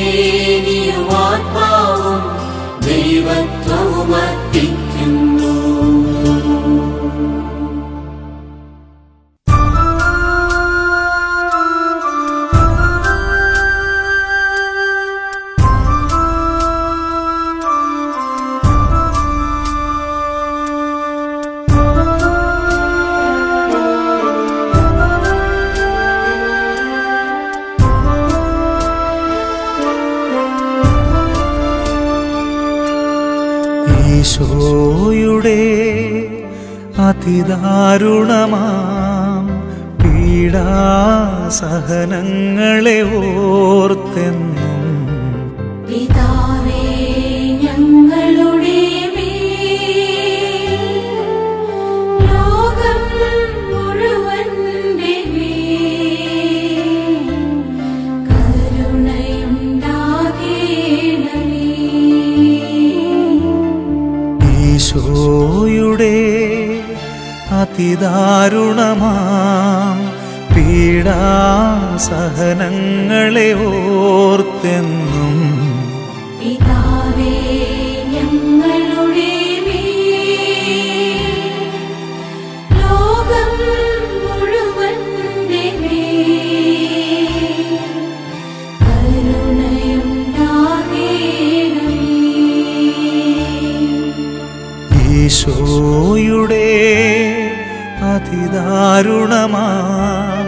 തിരുമേനിയും ആത്മാവും ദൈവത്വവും അർപ്പിക്കുന്നു ഈശോയുടെ അതിദാരുണമാം പീഡാസഹനങ്ങളെ ഓർത്തെന്നും പിതാവേ ഞങ്ങളുടെ മേൽ ലോകം മുഴുവന്റെ മേൽ കരുണയുണ്ടാകേണമേ ഈശോയുടെ അതിദാരുണമാം പീഡാസഹനങ്ങളെ ഓർത്തെന്നും പിതാവേ ഞങ്ങളുടെ മേൽ ലോകം മുഴുവന്റെ മേൽ കരുണയുണ്ടാകേണമേ ഈശോയുടെ അതിദാരുണമാം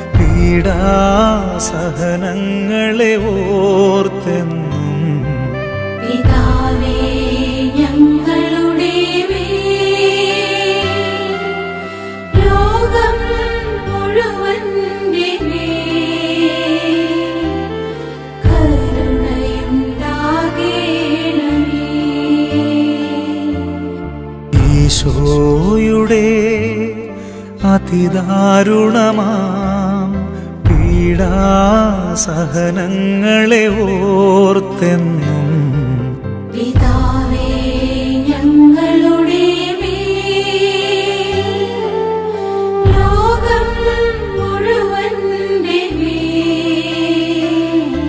പീഡാസഹനങ്ങളെ ഓർത്തെന്നും പിതാവേ ഞങ്ങളുടെ മേൽ ലോകം മുഴുവന്റെ മേൽ കരുണയുണ്ടാകേണമേ ഈശോയുടെ അതിദാരുണമാം പീഡാസഹനങ്ങളെ ഓർത്തെന്നും പിതാവേ ഞങ്ങളുടെ മേൽ ലോകം മുഴുവന്റെ മേൽ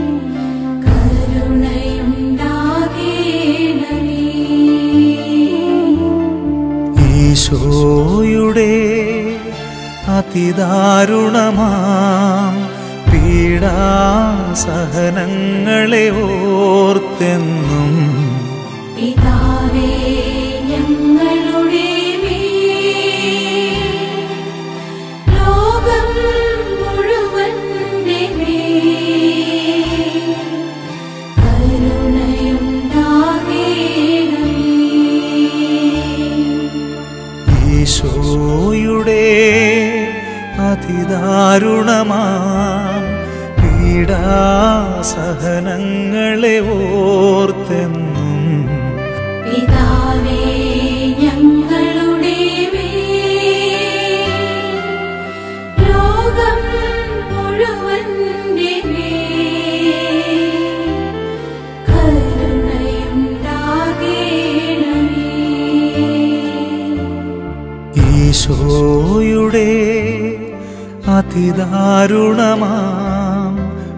കരുണയുണ്ടാകേണമേ ഈശോയുടെ അതിദാരുണമാം പീഡാസഹനങ്ങളെ ഓർത്തെന്നും പിതാവേ ഞങ്ങളുടെ മേൽ ലോകം മുഴുവന്റെ മേൽ കരുണയുണ്ടാകേണമേ ഈശോയുടെ അതിദാരുണമാം പീഡാസഹനങ്ങളെ ഓർത്തെന്നും പിതാവേ ഞങ്ങളുടെ മേൽ ലോകം മുഴുവന്റെ മേൽ കരുണയുണ്ടാകേണമേ ഈശോയുടെ അതിദാരുണമാം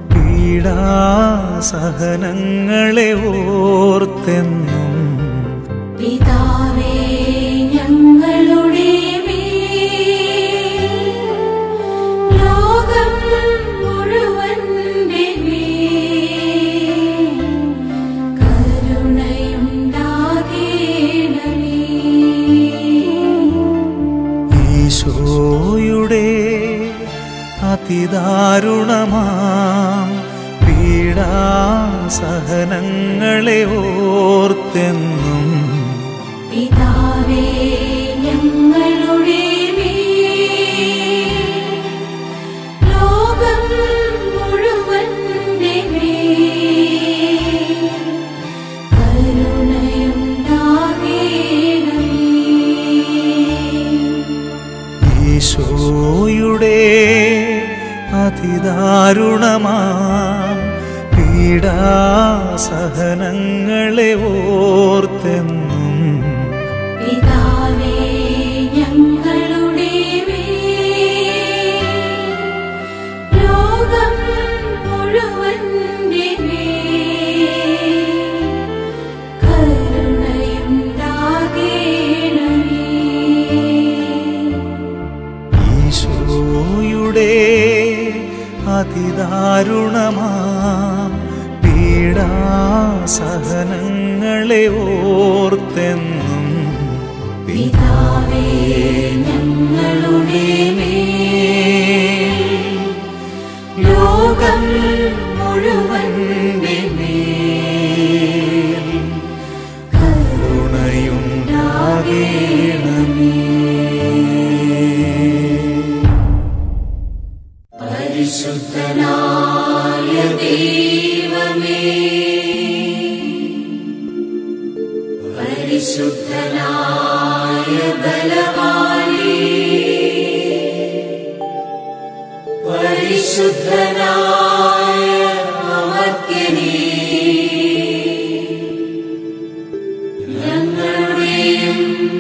പീഡാസഹനങ്ങളെ ഓർത്തെന്നും പിതാവേ ഞങ്ങളുടെ മേൽ ലോകം മുഴുവന്റെ മേൽ കരുണയുണ്ടാകേണമേ ഈശോയുടെ അതിദാരുണമാം പീഡാസഹനങ്ങളെ ഓർത്തെന്നും പിതാവേ ഞങ്ങളുടെ മേൽ ലോകം മുഴുവന്റെ മേൽ കരുണയുണ്ടാകേണമേ ഈശോയുടെ അതിദാരുണമാം പീഡാസഹനങ്ങളെ ഓർത്തെന്നും പിതാവേ ഞങ്ങളുടെ മേൽ ലോകം മുഴുവന്റെ മേൽ സഹനങ്ങളെ ഓർത്തെന്നും പിതാവേ ഞങ്ങളുടെ മേൽ ലോകം മുഴുവന്റെ മേൽ കരുണയുണ്ടാകേണമേ പരിശുദ്ധനായ ദൈവമേ പരിശുദ്ധനായ ബലവാനേ പരിശുദ്ധനായ അമർത്യനേ ഞങ്ങളുടെയും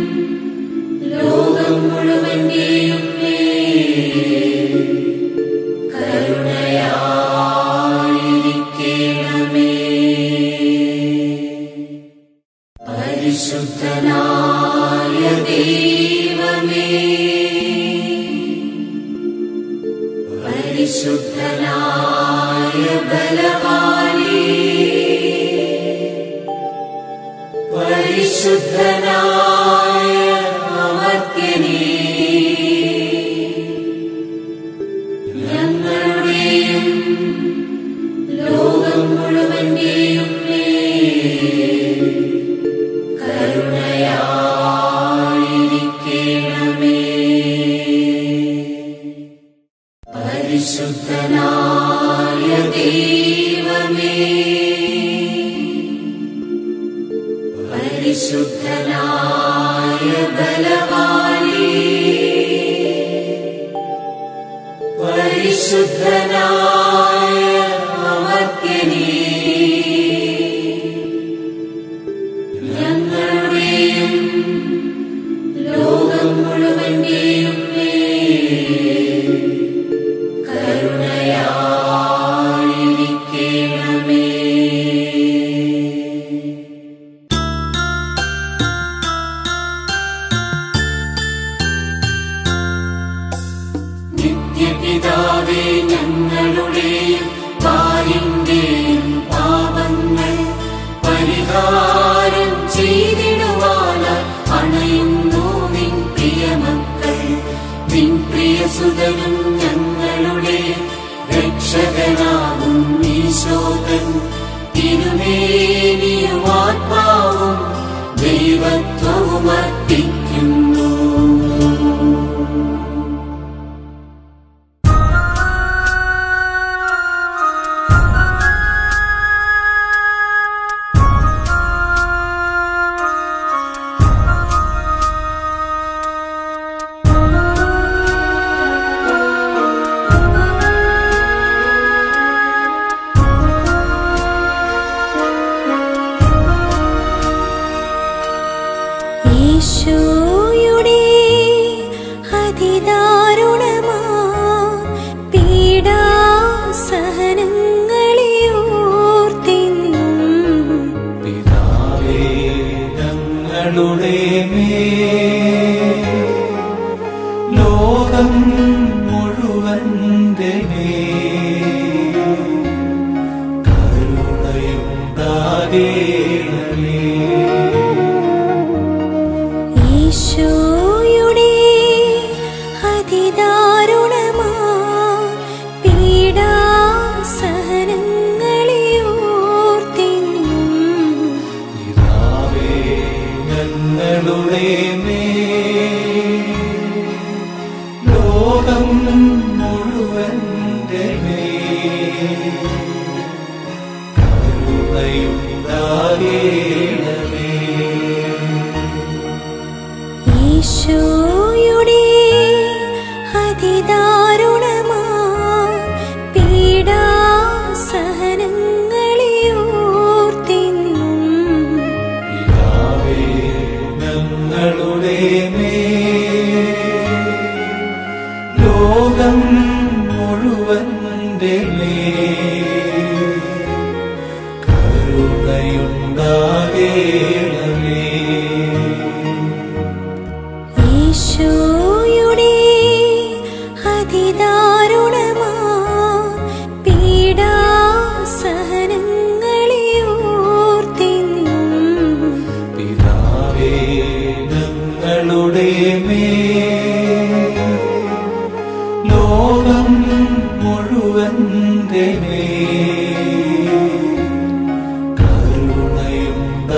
ലോകം മുഴുവന്റെയും മേൽ കരുണയായിരിക്കണമേ പരിശുദ്ധനായ ദൈവമേ പരിശുദ്ധനായ ബലവാനേ പരിശുദ്ധനായ അമർത്യനേ ഞങ്ങളുടെയും ലോകം മുഴുവന്റെയും മേൽ കരുണയായിരിക്കണമേ പരിശുദ്ധനായ ദൈവമേ പരിശുദ്ധനായ ബലവാനേ പരിശുദ്ധനായ അമർത്യനേ ഞങ്ങളുടെയും ലോകം മുഴുവന്റെയും മേൽ കരുണയായിരിക്കണമേ നിത്യപിതാവേ ഞങ്ങളുടെയും പാലിന്റെയും പാപങ്ങൾ പരിഹാരം ചെയ്തിടുവാനായി അണയുന്നു നിൻ പ്രിയമക്കൾ നിൻ പ്രിയസുതനും ഞങ്ങളുടെ രക്ഷകനാകും ഈശോകൻ തിരുമേനിയും ആത്മാവും ദൈവത്വവും അർപ്പിക്കുന്നു ഈശോയുടെ അതിദാരുണമാ പീഡാസഹനങ്ങളെ ഓർത്തെന്നും പിതാവേ ഞങ്ങളുടെ മേൽ ലോകം മുഴുവന്റെ മേൽ കരുണയുണ്ടാകേണമേ ഈശോയുടെ അതിദാരുണമാ പീഡാസഹനങ്ങളെ ഓർത്തെന്നും പിതാവേ ഞങ്ങളുടെ മേൽ ലോകം മുഴുവന്റെ മേൽ കരുണയുണ്ടാകേണമേ ഈശോയുടെ അതിദാരുണമാ പീഡാസഹനങ്ങളെ ഓർത്തെന്നും പിതാവേ ഞങ്ങളുടെ മേൽ ലോകം മുഴുവന്റെ മേൽ കരുണയുണ്ടാകേണമേ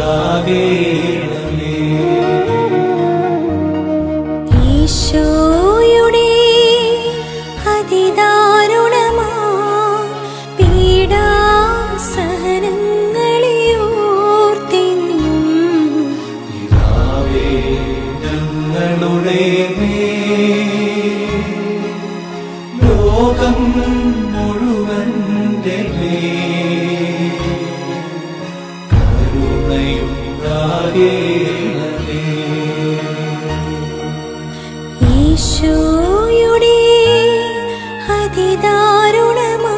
ഈശോയുടെ അതിദാരുണമാ പീഡാസഹനങ്ങളെ ഓർത്തിന്നും പിതാവേ ഞങ്ങളുടെ മേൽ ലോകം മുഴുവന്റെ മേൽ കരുണയുണ്ടാകേണമേ ഈശോയുടെ അതിദാരുണമാ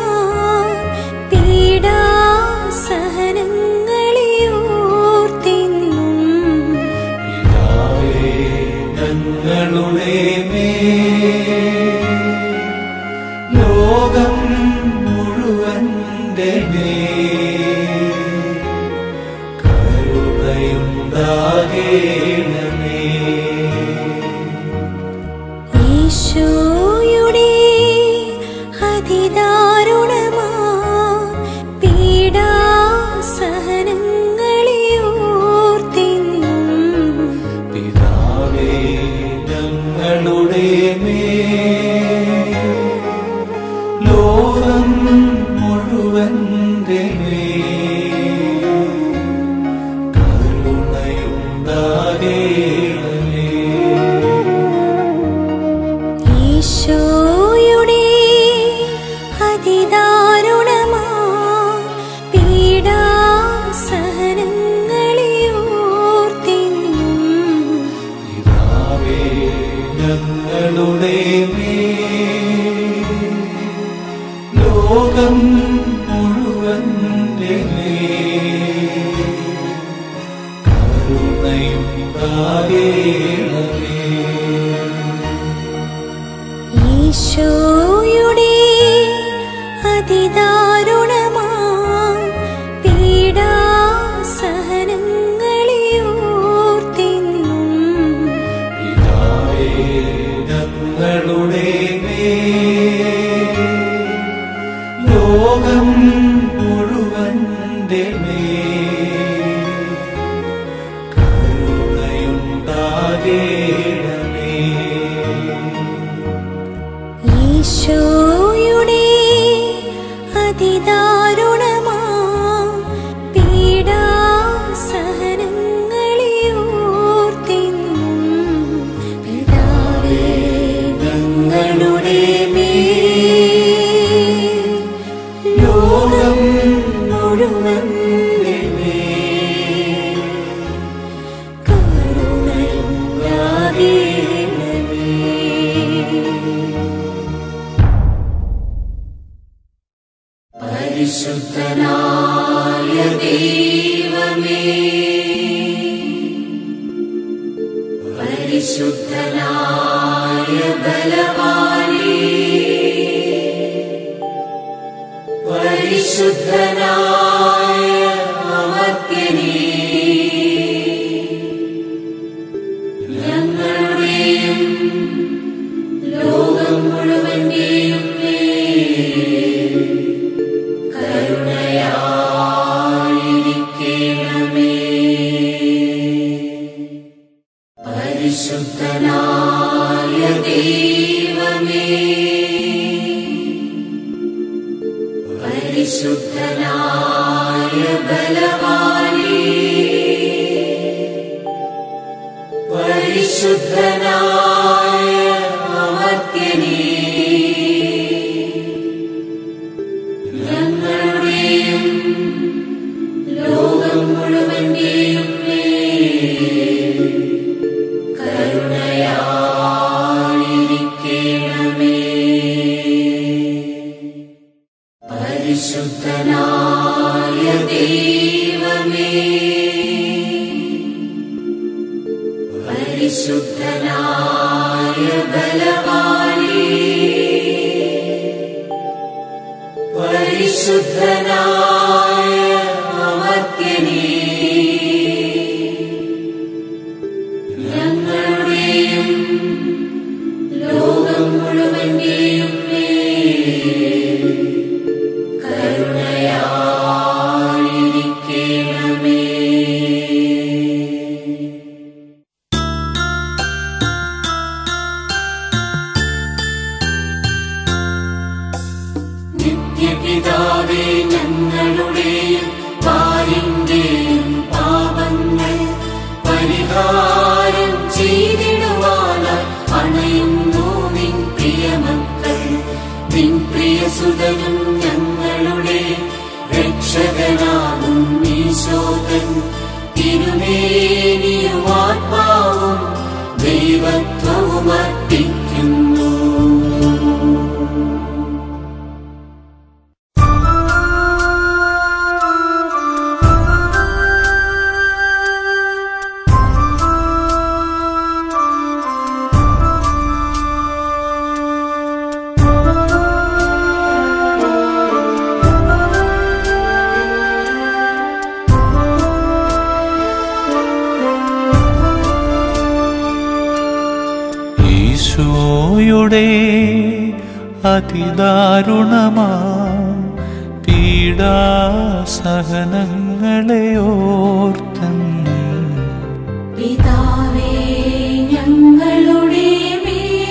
പീഡാസഹനങ്ങളെ ഓർത്തിന്നും പിതാവേ ഞങ്ങളുടെ മേൽ ലോകം മുഴുവന്റെ മേൽ കരുണയുണ്ടാകേണമേ ഈശോയുടെ അതിദാരുണമാ പീഡാസഹനങ്ങളെ ഓർത്തിന്നും പിതാവേ ഞങ്ങളുടെ മേൽ ലോകം മുഴുവന്റെ മേൽ കരുണയുണ്ടാകേണമേ ഈശോയുടെ അതിദാരുണമാ പീഡാസഹനങ്ങളെ ഓർത്തിന്നും പിതാവേ ഞങ്ങളുടെ മേൽ ലോകം മുഴുവന്റെ മേൽ കരുണയുണ്ടാകേണമേ ഈശോയുടെ അതിദാരുണമാ പീഡാസഹനങ്ങളെ ഓർത്തിന്നും പിതാവേ ഞങ്ങളുടെ മേൽ ലോകം മുഴുവന്റെ മേൽ കരുണയുണ്ടാകേണമേ ഈശോയുടെ അതിദാരുണമാ പീഡാസഹനങ്ങളെ ഓർത്തിന്നും പിതാവേ ഞങ്ങളുടെ മേൽ ലോകം മുഴുവൻ കരുണയുണ്ടാകേണമേ പരിശുദ്ധനായ ദൈവമേ പരിശുദ്ധനായ ബലവാനേ പരിശുദ്ധനായ അമർത്യനേ ഞങ്ങളുടെയും ലോകം മുഴുവന്റെയും മേൽ കരുണയായിരിക്കണമേ പരിശുദ്ധനായ ദൈവമേ പരിശുദ്ധനായ ബലവാനേ പരിശുദ്ധനായ അമർത്യനേ ഞങ്ങളുടെയും ലോകം മുഴുവന്റെയും മേൽ കരുണയായിരിക്കണമേ പരിശുദ്ധനായ ദൈവമേ പരിശുദ്ധനായ ബലവാനേ പരിശുദ്ധനായ അമർത്യനേ ഞങ്ങളുടെയും ലോകം മുഴുവന്റെയും മേൽ കരുണയായിരിക്കണമേ തിരുമേനിയും ആത്മാവും ദൈവത്വവും അർപ്പിക്കുന്നു ഈശോയുടെ അതിദാരുണമാ പീഡാസഹനങ്ങളെ ഓർത്തെന്നും പിതാവേ ഞങ്ങളുടെ മേൽ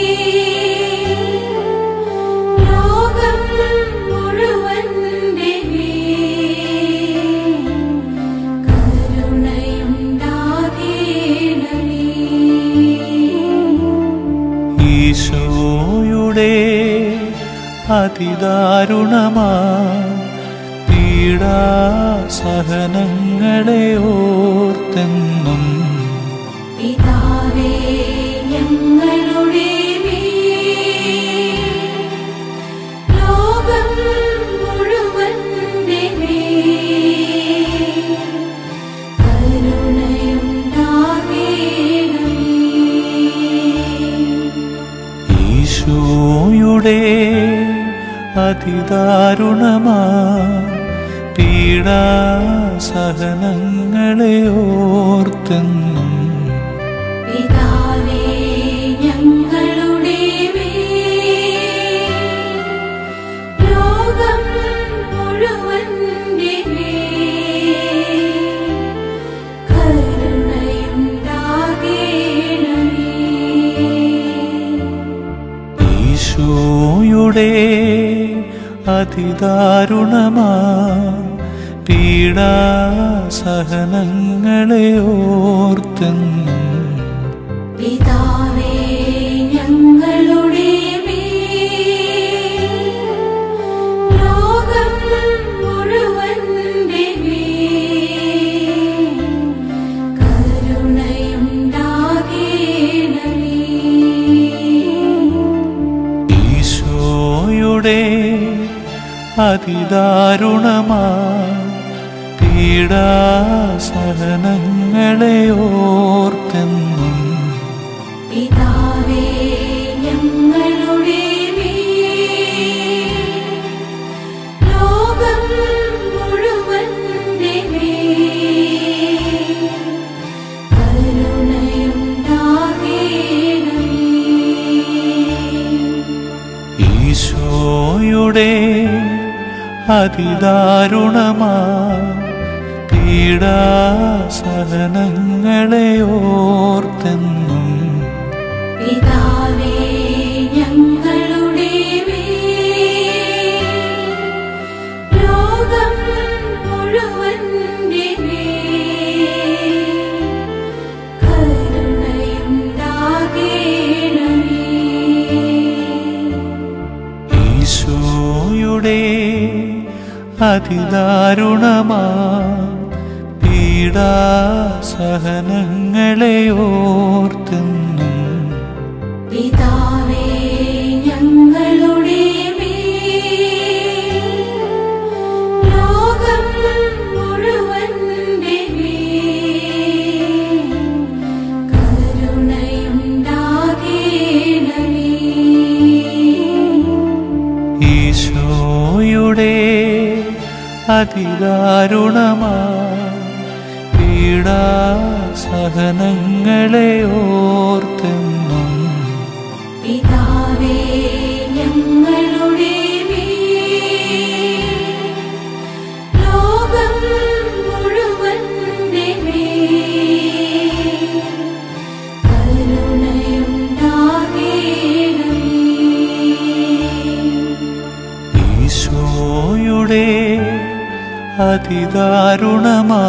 ലോകം മുഴുവന്റെ മേൽ കരുണയുണ്ടാകേണമേ ഈശോയുടെ അതിദാരുണമാ പീഡാസഹനങ്ങളെ ഓർത്തെന്നും പിതാവേ ഞങ്ങളുടെ മേൽ ലോകം മുഴുവന്റെ മേൽ കരുണയുണ്ടാകേണമേ ഈശോയുടെ അതിദാരുണമാ പീഡാസഹനങ്ങളെ ഓർത്തെന്നും പിതാവേ ഞങ്ങളുടെ മേൽ ലോകം മുഴുവന്റെ മേൽ കരുണയുണ്ടാകേണമേ ഈശോയുടെ അതിദാരുണമാ പീഡാസഹനങ്ങളെ ഓർത്തെന്നും പിതാവേ ഞങ്ങളുടെ മേൽ ലോകം മുഴുവന്റെ മേൽ കരുണയുണ്ടാകേണമേ ഈശോയുടെ അതിദാരുണമാ പീഡാസഹനങ്ങളെ ഓർത്തെന്നും പിതാവേ ഞങ്ങളുടെ മേൽ ലോകം മുഴുവന്റെ മേൽ കരുണയുണ്ടാകേണമേ ഈശോയുടെ അതിദാരുണമാ പീഡാസഹനങ്ങളെ ഓർത്തെന്നും പിതാവേ ഞങ്ങളുടെ മേൽ ലോകം മുഴുവന്റെ മേൽ കരുണയുണ്ടാകേണമേ ഈശോയുടെ അതിദാരുണമാ പീഡാസഹനങ്ങളെ ഓർത്തെന്നും പിതാവേ ഞങ്ങളുടെ മേൽ ലോകം മുഴുവന്റെ മേൽ കരുണയുണ്ടാകേണമേ ഈശോയുടെ അതിദാരുണമാ പീഡാസഹനങ്ങളെ ഓർത്തെന്നും പിതാവേ ഞങ്ങളുടെ മേൽ ലോകം മുഴുവന്റെ മേൽ കരുണയുണ്ടാകേണമേ ഈശോയുടെ അതിദാരുണമാ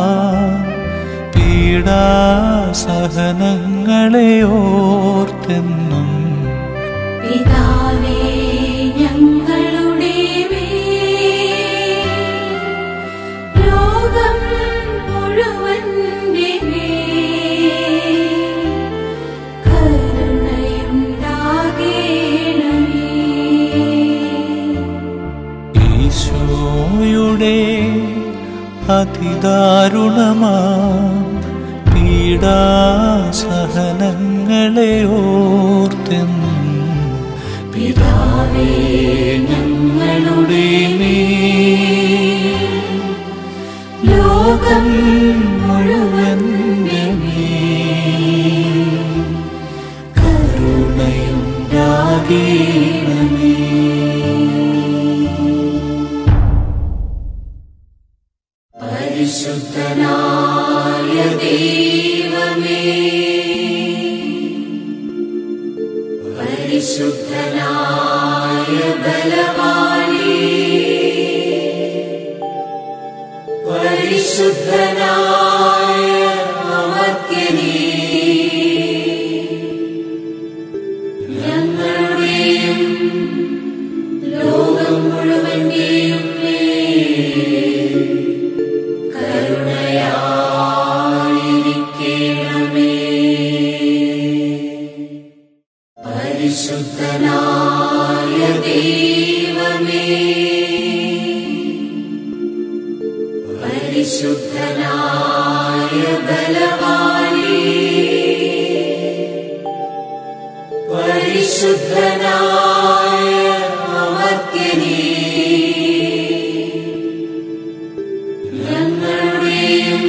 പീഡാസഹനങ്ങളെ ഓർത്തെന്നും പിതാവേ ഞങ്ങളുടെ മേൽ ലോകം മുഴുവൻ അതിദാരുണമാ പീഡാസഹനങ്ങളെ ഓർത്തെന്നും പിതാവേ ഞങ്ങളുടെ മേൽ ലോകം മുഴുവന്റെ മേൽ കരുണയുണ്ടാകേണമേ പരിശുദ്ധനായ ദൈവമേ പരിശുദ്ധനായ ബലവാനേ പരിശുദ്ധനായ അമർത്യനേ ഞങ്ങളുടെയും ലോകം മുഴുവന്റെയും മേൽ കരുണയായിരിക്കണമേ പരിശുദ്ധനായ ദൈവമേ പരിശുദ്ധനായ ബലവാനേ പരിശുദ്ധനായ അമർത്യനേ ഞങ്ങളുടെയും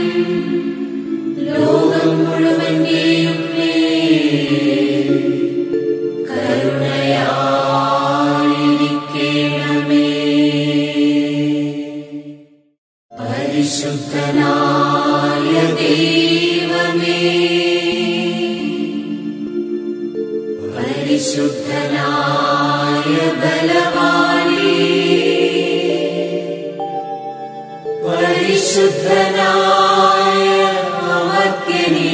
ലോകം മുഴുവന്റെയും മേൽ കരുണയായിരിക്കണമേ പരിശുദ്ധനായ ദൈവമേ പരിശുദ്ധനായ ബലവാനേ പരിശുദ്ധനായ അമർത്യനേ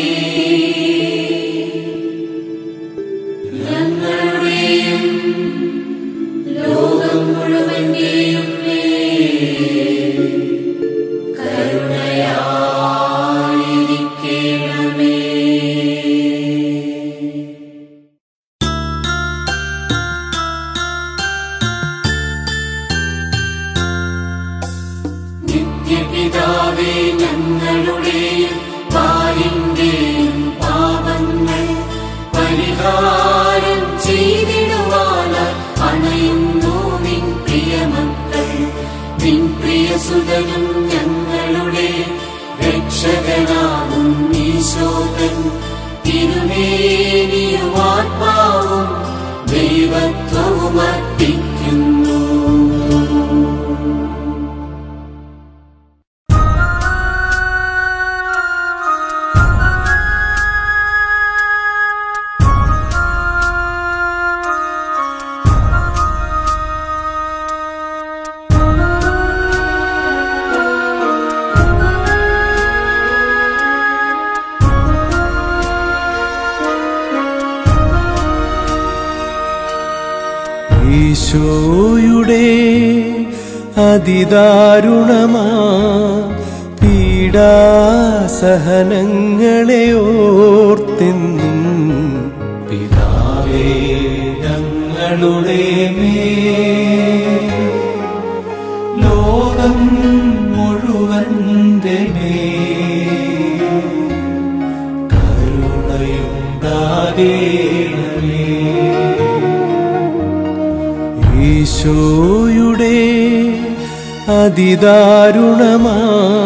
ഞങ്ങളുടെയും ലോകം മുഴുവന്റെയും മേൽ കരുണയായിരിക്കണമേ നിത്യപിതാവേ ഞങ്ങളുടെയും പാലിന്റെയും പാപങ്ങൾ പരിഹാരം ചെയ്തിടുവാനായി അണയുന്നു നിൻ പ്രിയമക്കൾ നിൻ പ്രിയസുതനും ഞങ്ങളുടെ രക്ഷകനാകും ഈശോകൻ തിരുമേനിയും ആത്മാവും ദൈവത്വവും അർപ്പിക്കുന്നു ഈശോയുടെ അതിദാരുണമാ പീഡാസഹനങ്ങളെ ഓർത്തെന്നും പിതാവേ ഞങ്ങളുടെ മേൽ ലോകം മുഴുവന്റെ മേൽ കരുണയുണ്ടാകേണമേ ഈശോയുടെ അതിദാരുണമാ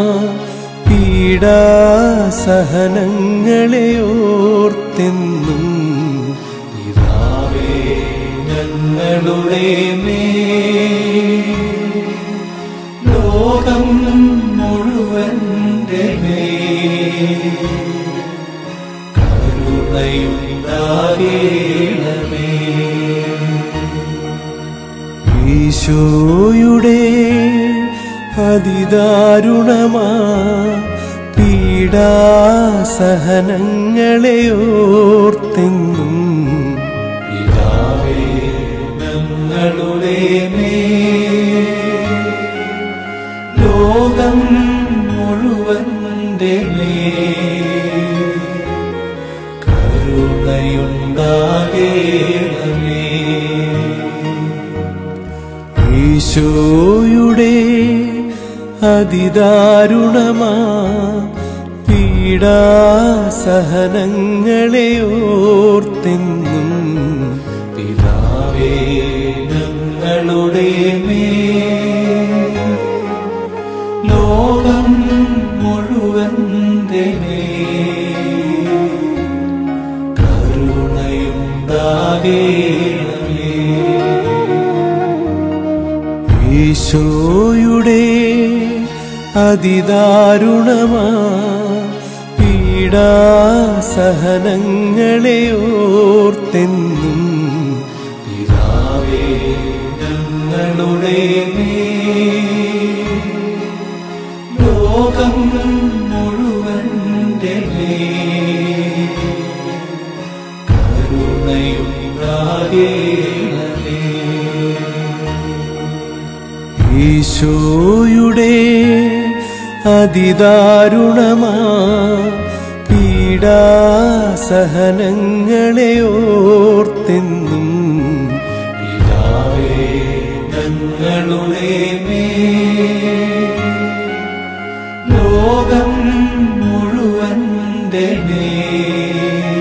പീഡാസഹനങ്ങളെ ഓർത്തെന്നും പിതാവേ ഞങ്ങളുടെ മേൽ ലോകം മുഴുവന്റെ മേൽ കരുണയുണ്ടാകേണമേ ഈശോയുടെ അതിദാരുണമാ പീഡാസഹനങ്ങളെ ഓർത്തെന്നും പിതാവേ ഞങ്ങളുടെ മേൽ ലോകം മുഴുവന്റെ മേൽ കരുണയുണ്ടാകേണമേ ഈശോയുടെ അതിദാരുണമാ പീഡാസഹനങ്ങളെ ഓർത്തെന്നും പിതാവേ ഞങ്ങളുടെ മേൽ ലോകം മുഴുവൻ്റെ മേൽ കരുണയുണ്ടാകേണമേ ഈശോയുടെ അതിദാരുണമാ പീഡാസഹനങ്ങളെ ഓർത്തെന്നും പിതാവേ ഞങ്ങളുടെ മേൽ ലോകം മുഴുവൻ്റെ മേൽ കരുണയുണ്ടാകേണമേ ഈശോയുടെ അതിദാരുണമാ പീഡാസഹനങ്ങളെ ഓർത്തെന്നും പിതാവേ ഞങ്ങളുടെ മേൽ ലോകം മുഴുവൻ്റെ മേൽ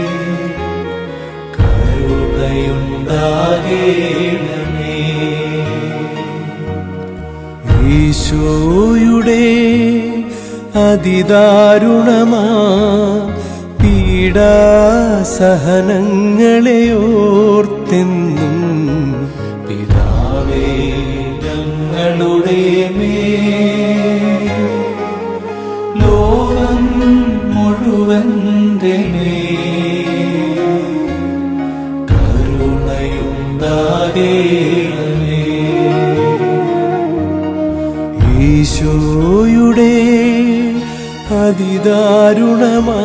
കരുണയുണ്ടാകേണമേ ഈശോയുടെ അതിദാരുണമാ പീഡാസഹനങ്ങളെ ഓർത്തെന്നും പിതാവേ ഞങ്ങളുടെ മേൽ ലോകം മുഴുവൻ്റെ മേൽ കരുണയുണ്ടാകേണമേ ഈശോയുടെ അതിദാരുണമാ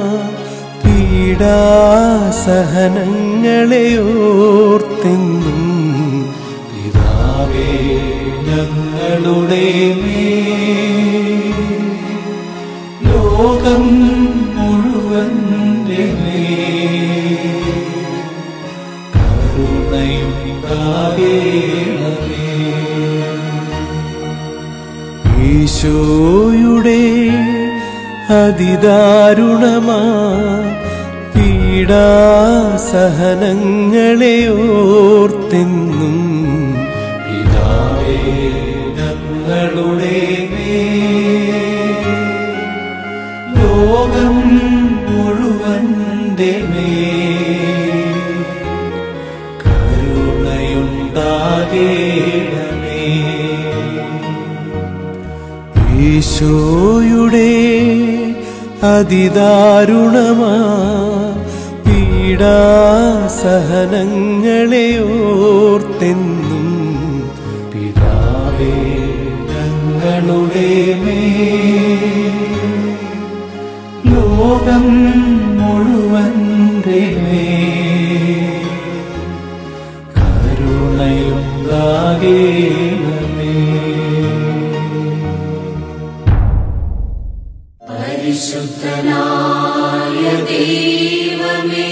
പീഡാസഹനങ്ങളെ ഓർത്തെന്നും പിതാവേ ഞങ്ങളുടെ മേൽ ലോകം മുഴുവൻ്റെ മേൽ കരുണയുണ്ടാകേണമേ ഈശോയുടെ അതിദാരുണമാ പീഡാസഹനങ്ങളെ ഓർത്തെന്നും പിതാവേ ഞങ്ങളുടെ മേൽ ലോകം മുഴുവൻ്റെ മേൽ കരുണയുണ്ടാകേണമേ ഈശോയുടെ അതിദാരുണമാ പീഡാസഹനങ്ങളെ ഓർത്തെന്നും പിതാവേ ഞങ്ങളുടെ മേൽ ലോകം മുഴുവൻ്റെ മേൽ കരുണയുണ്ടാകേണമേ പരിശുദ്ധനായ ദൈവമേ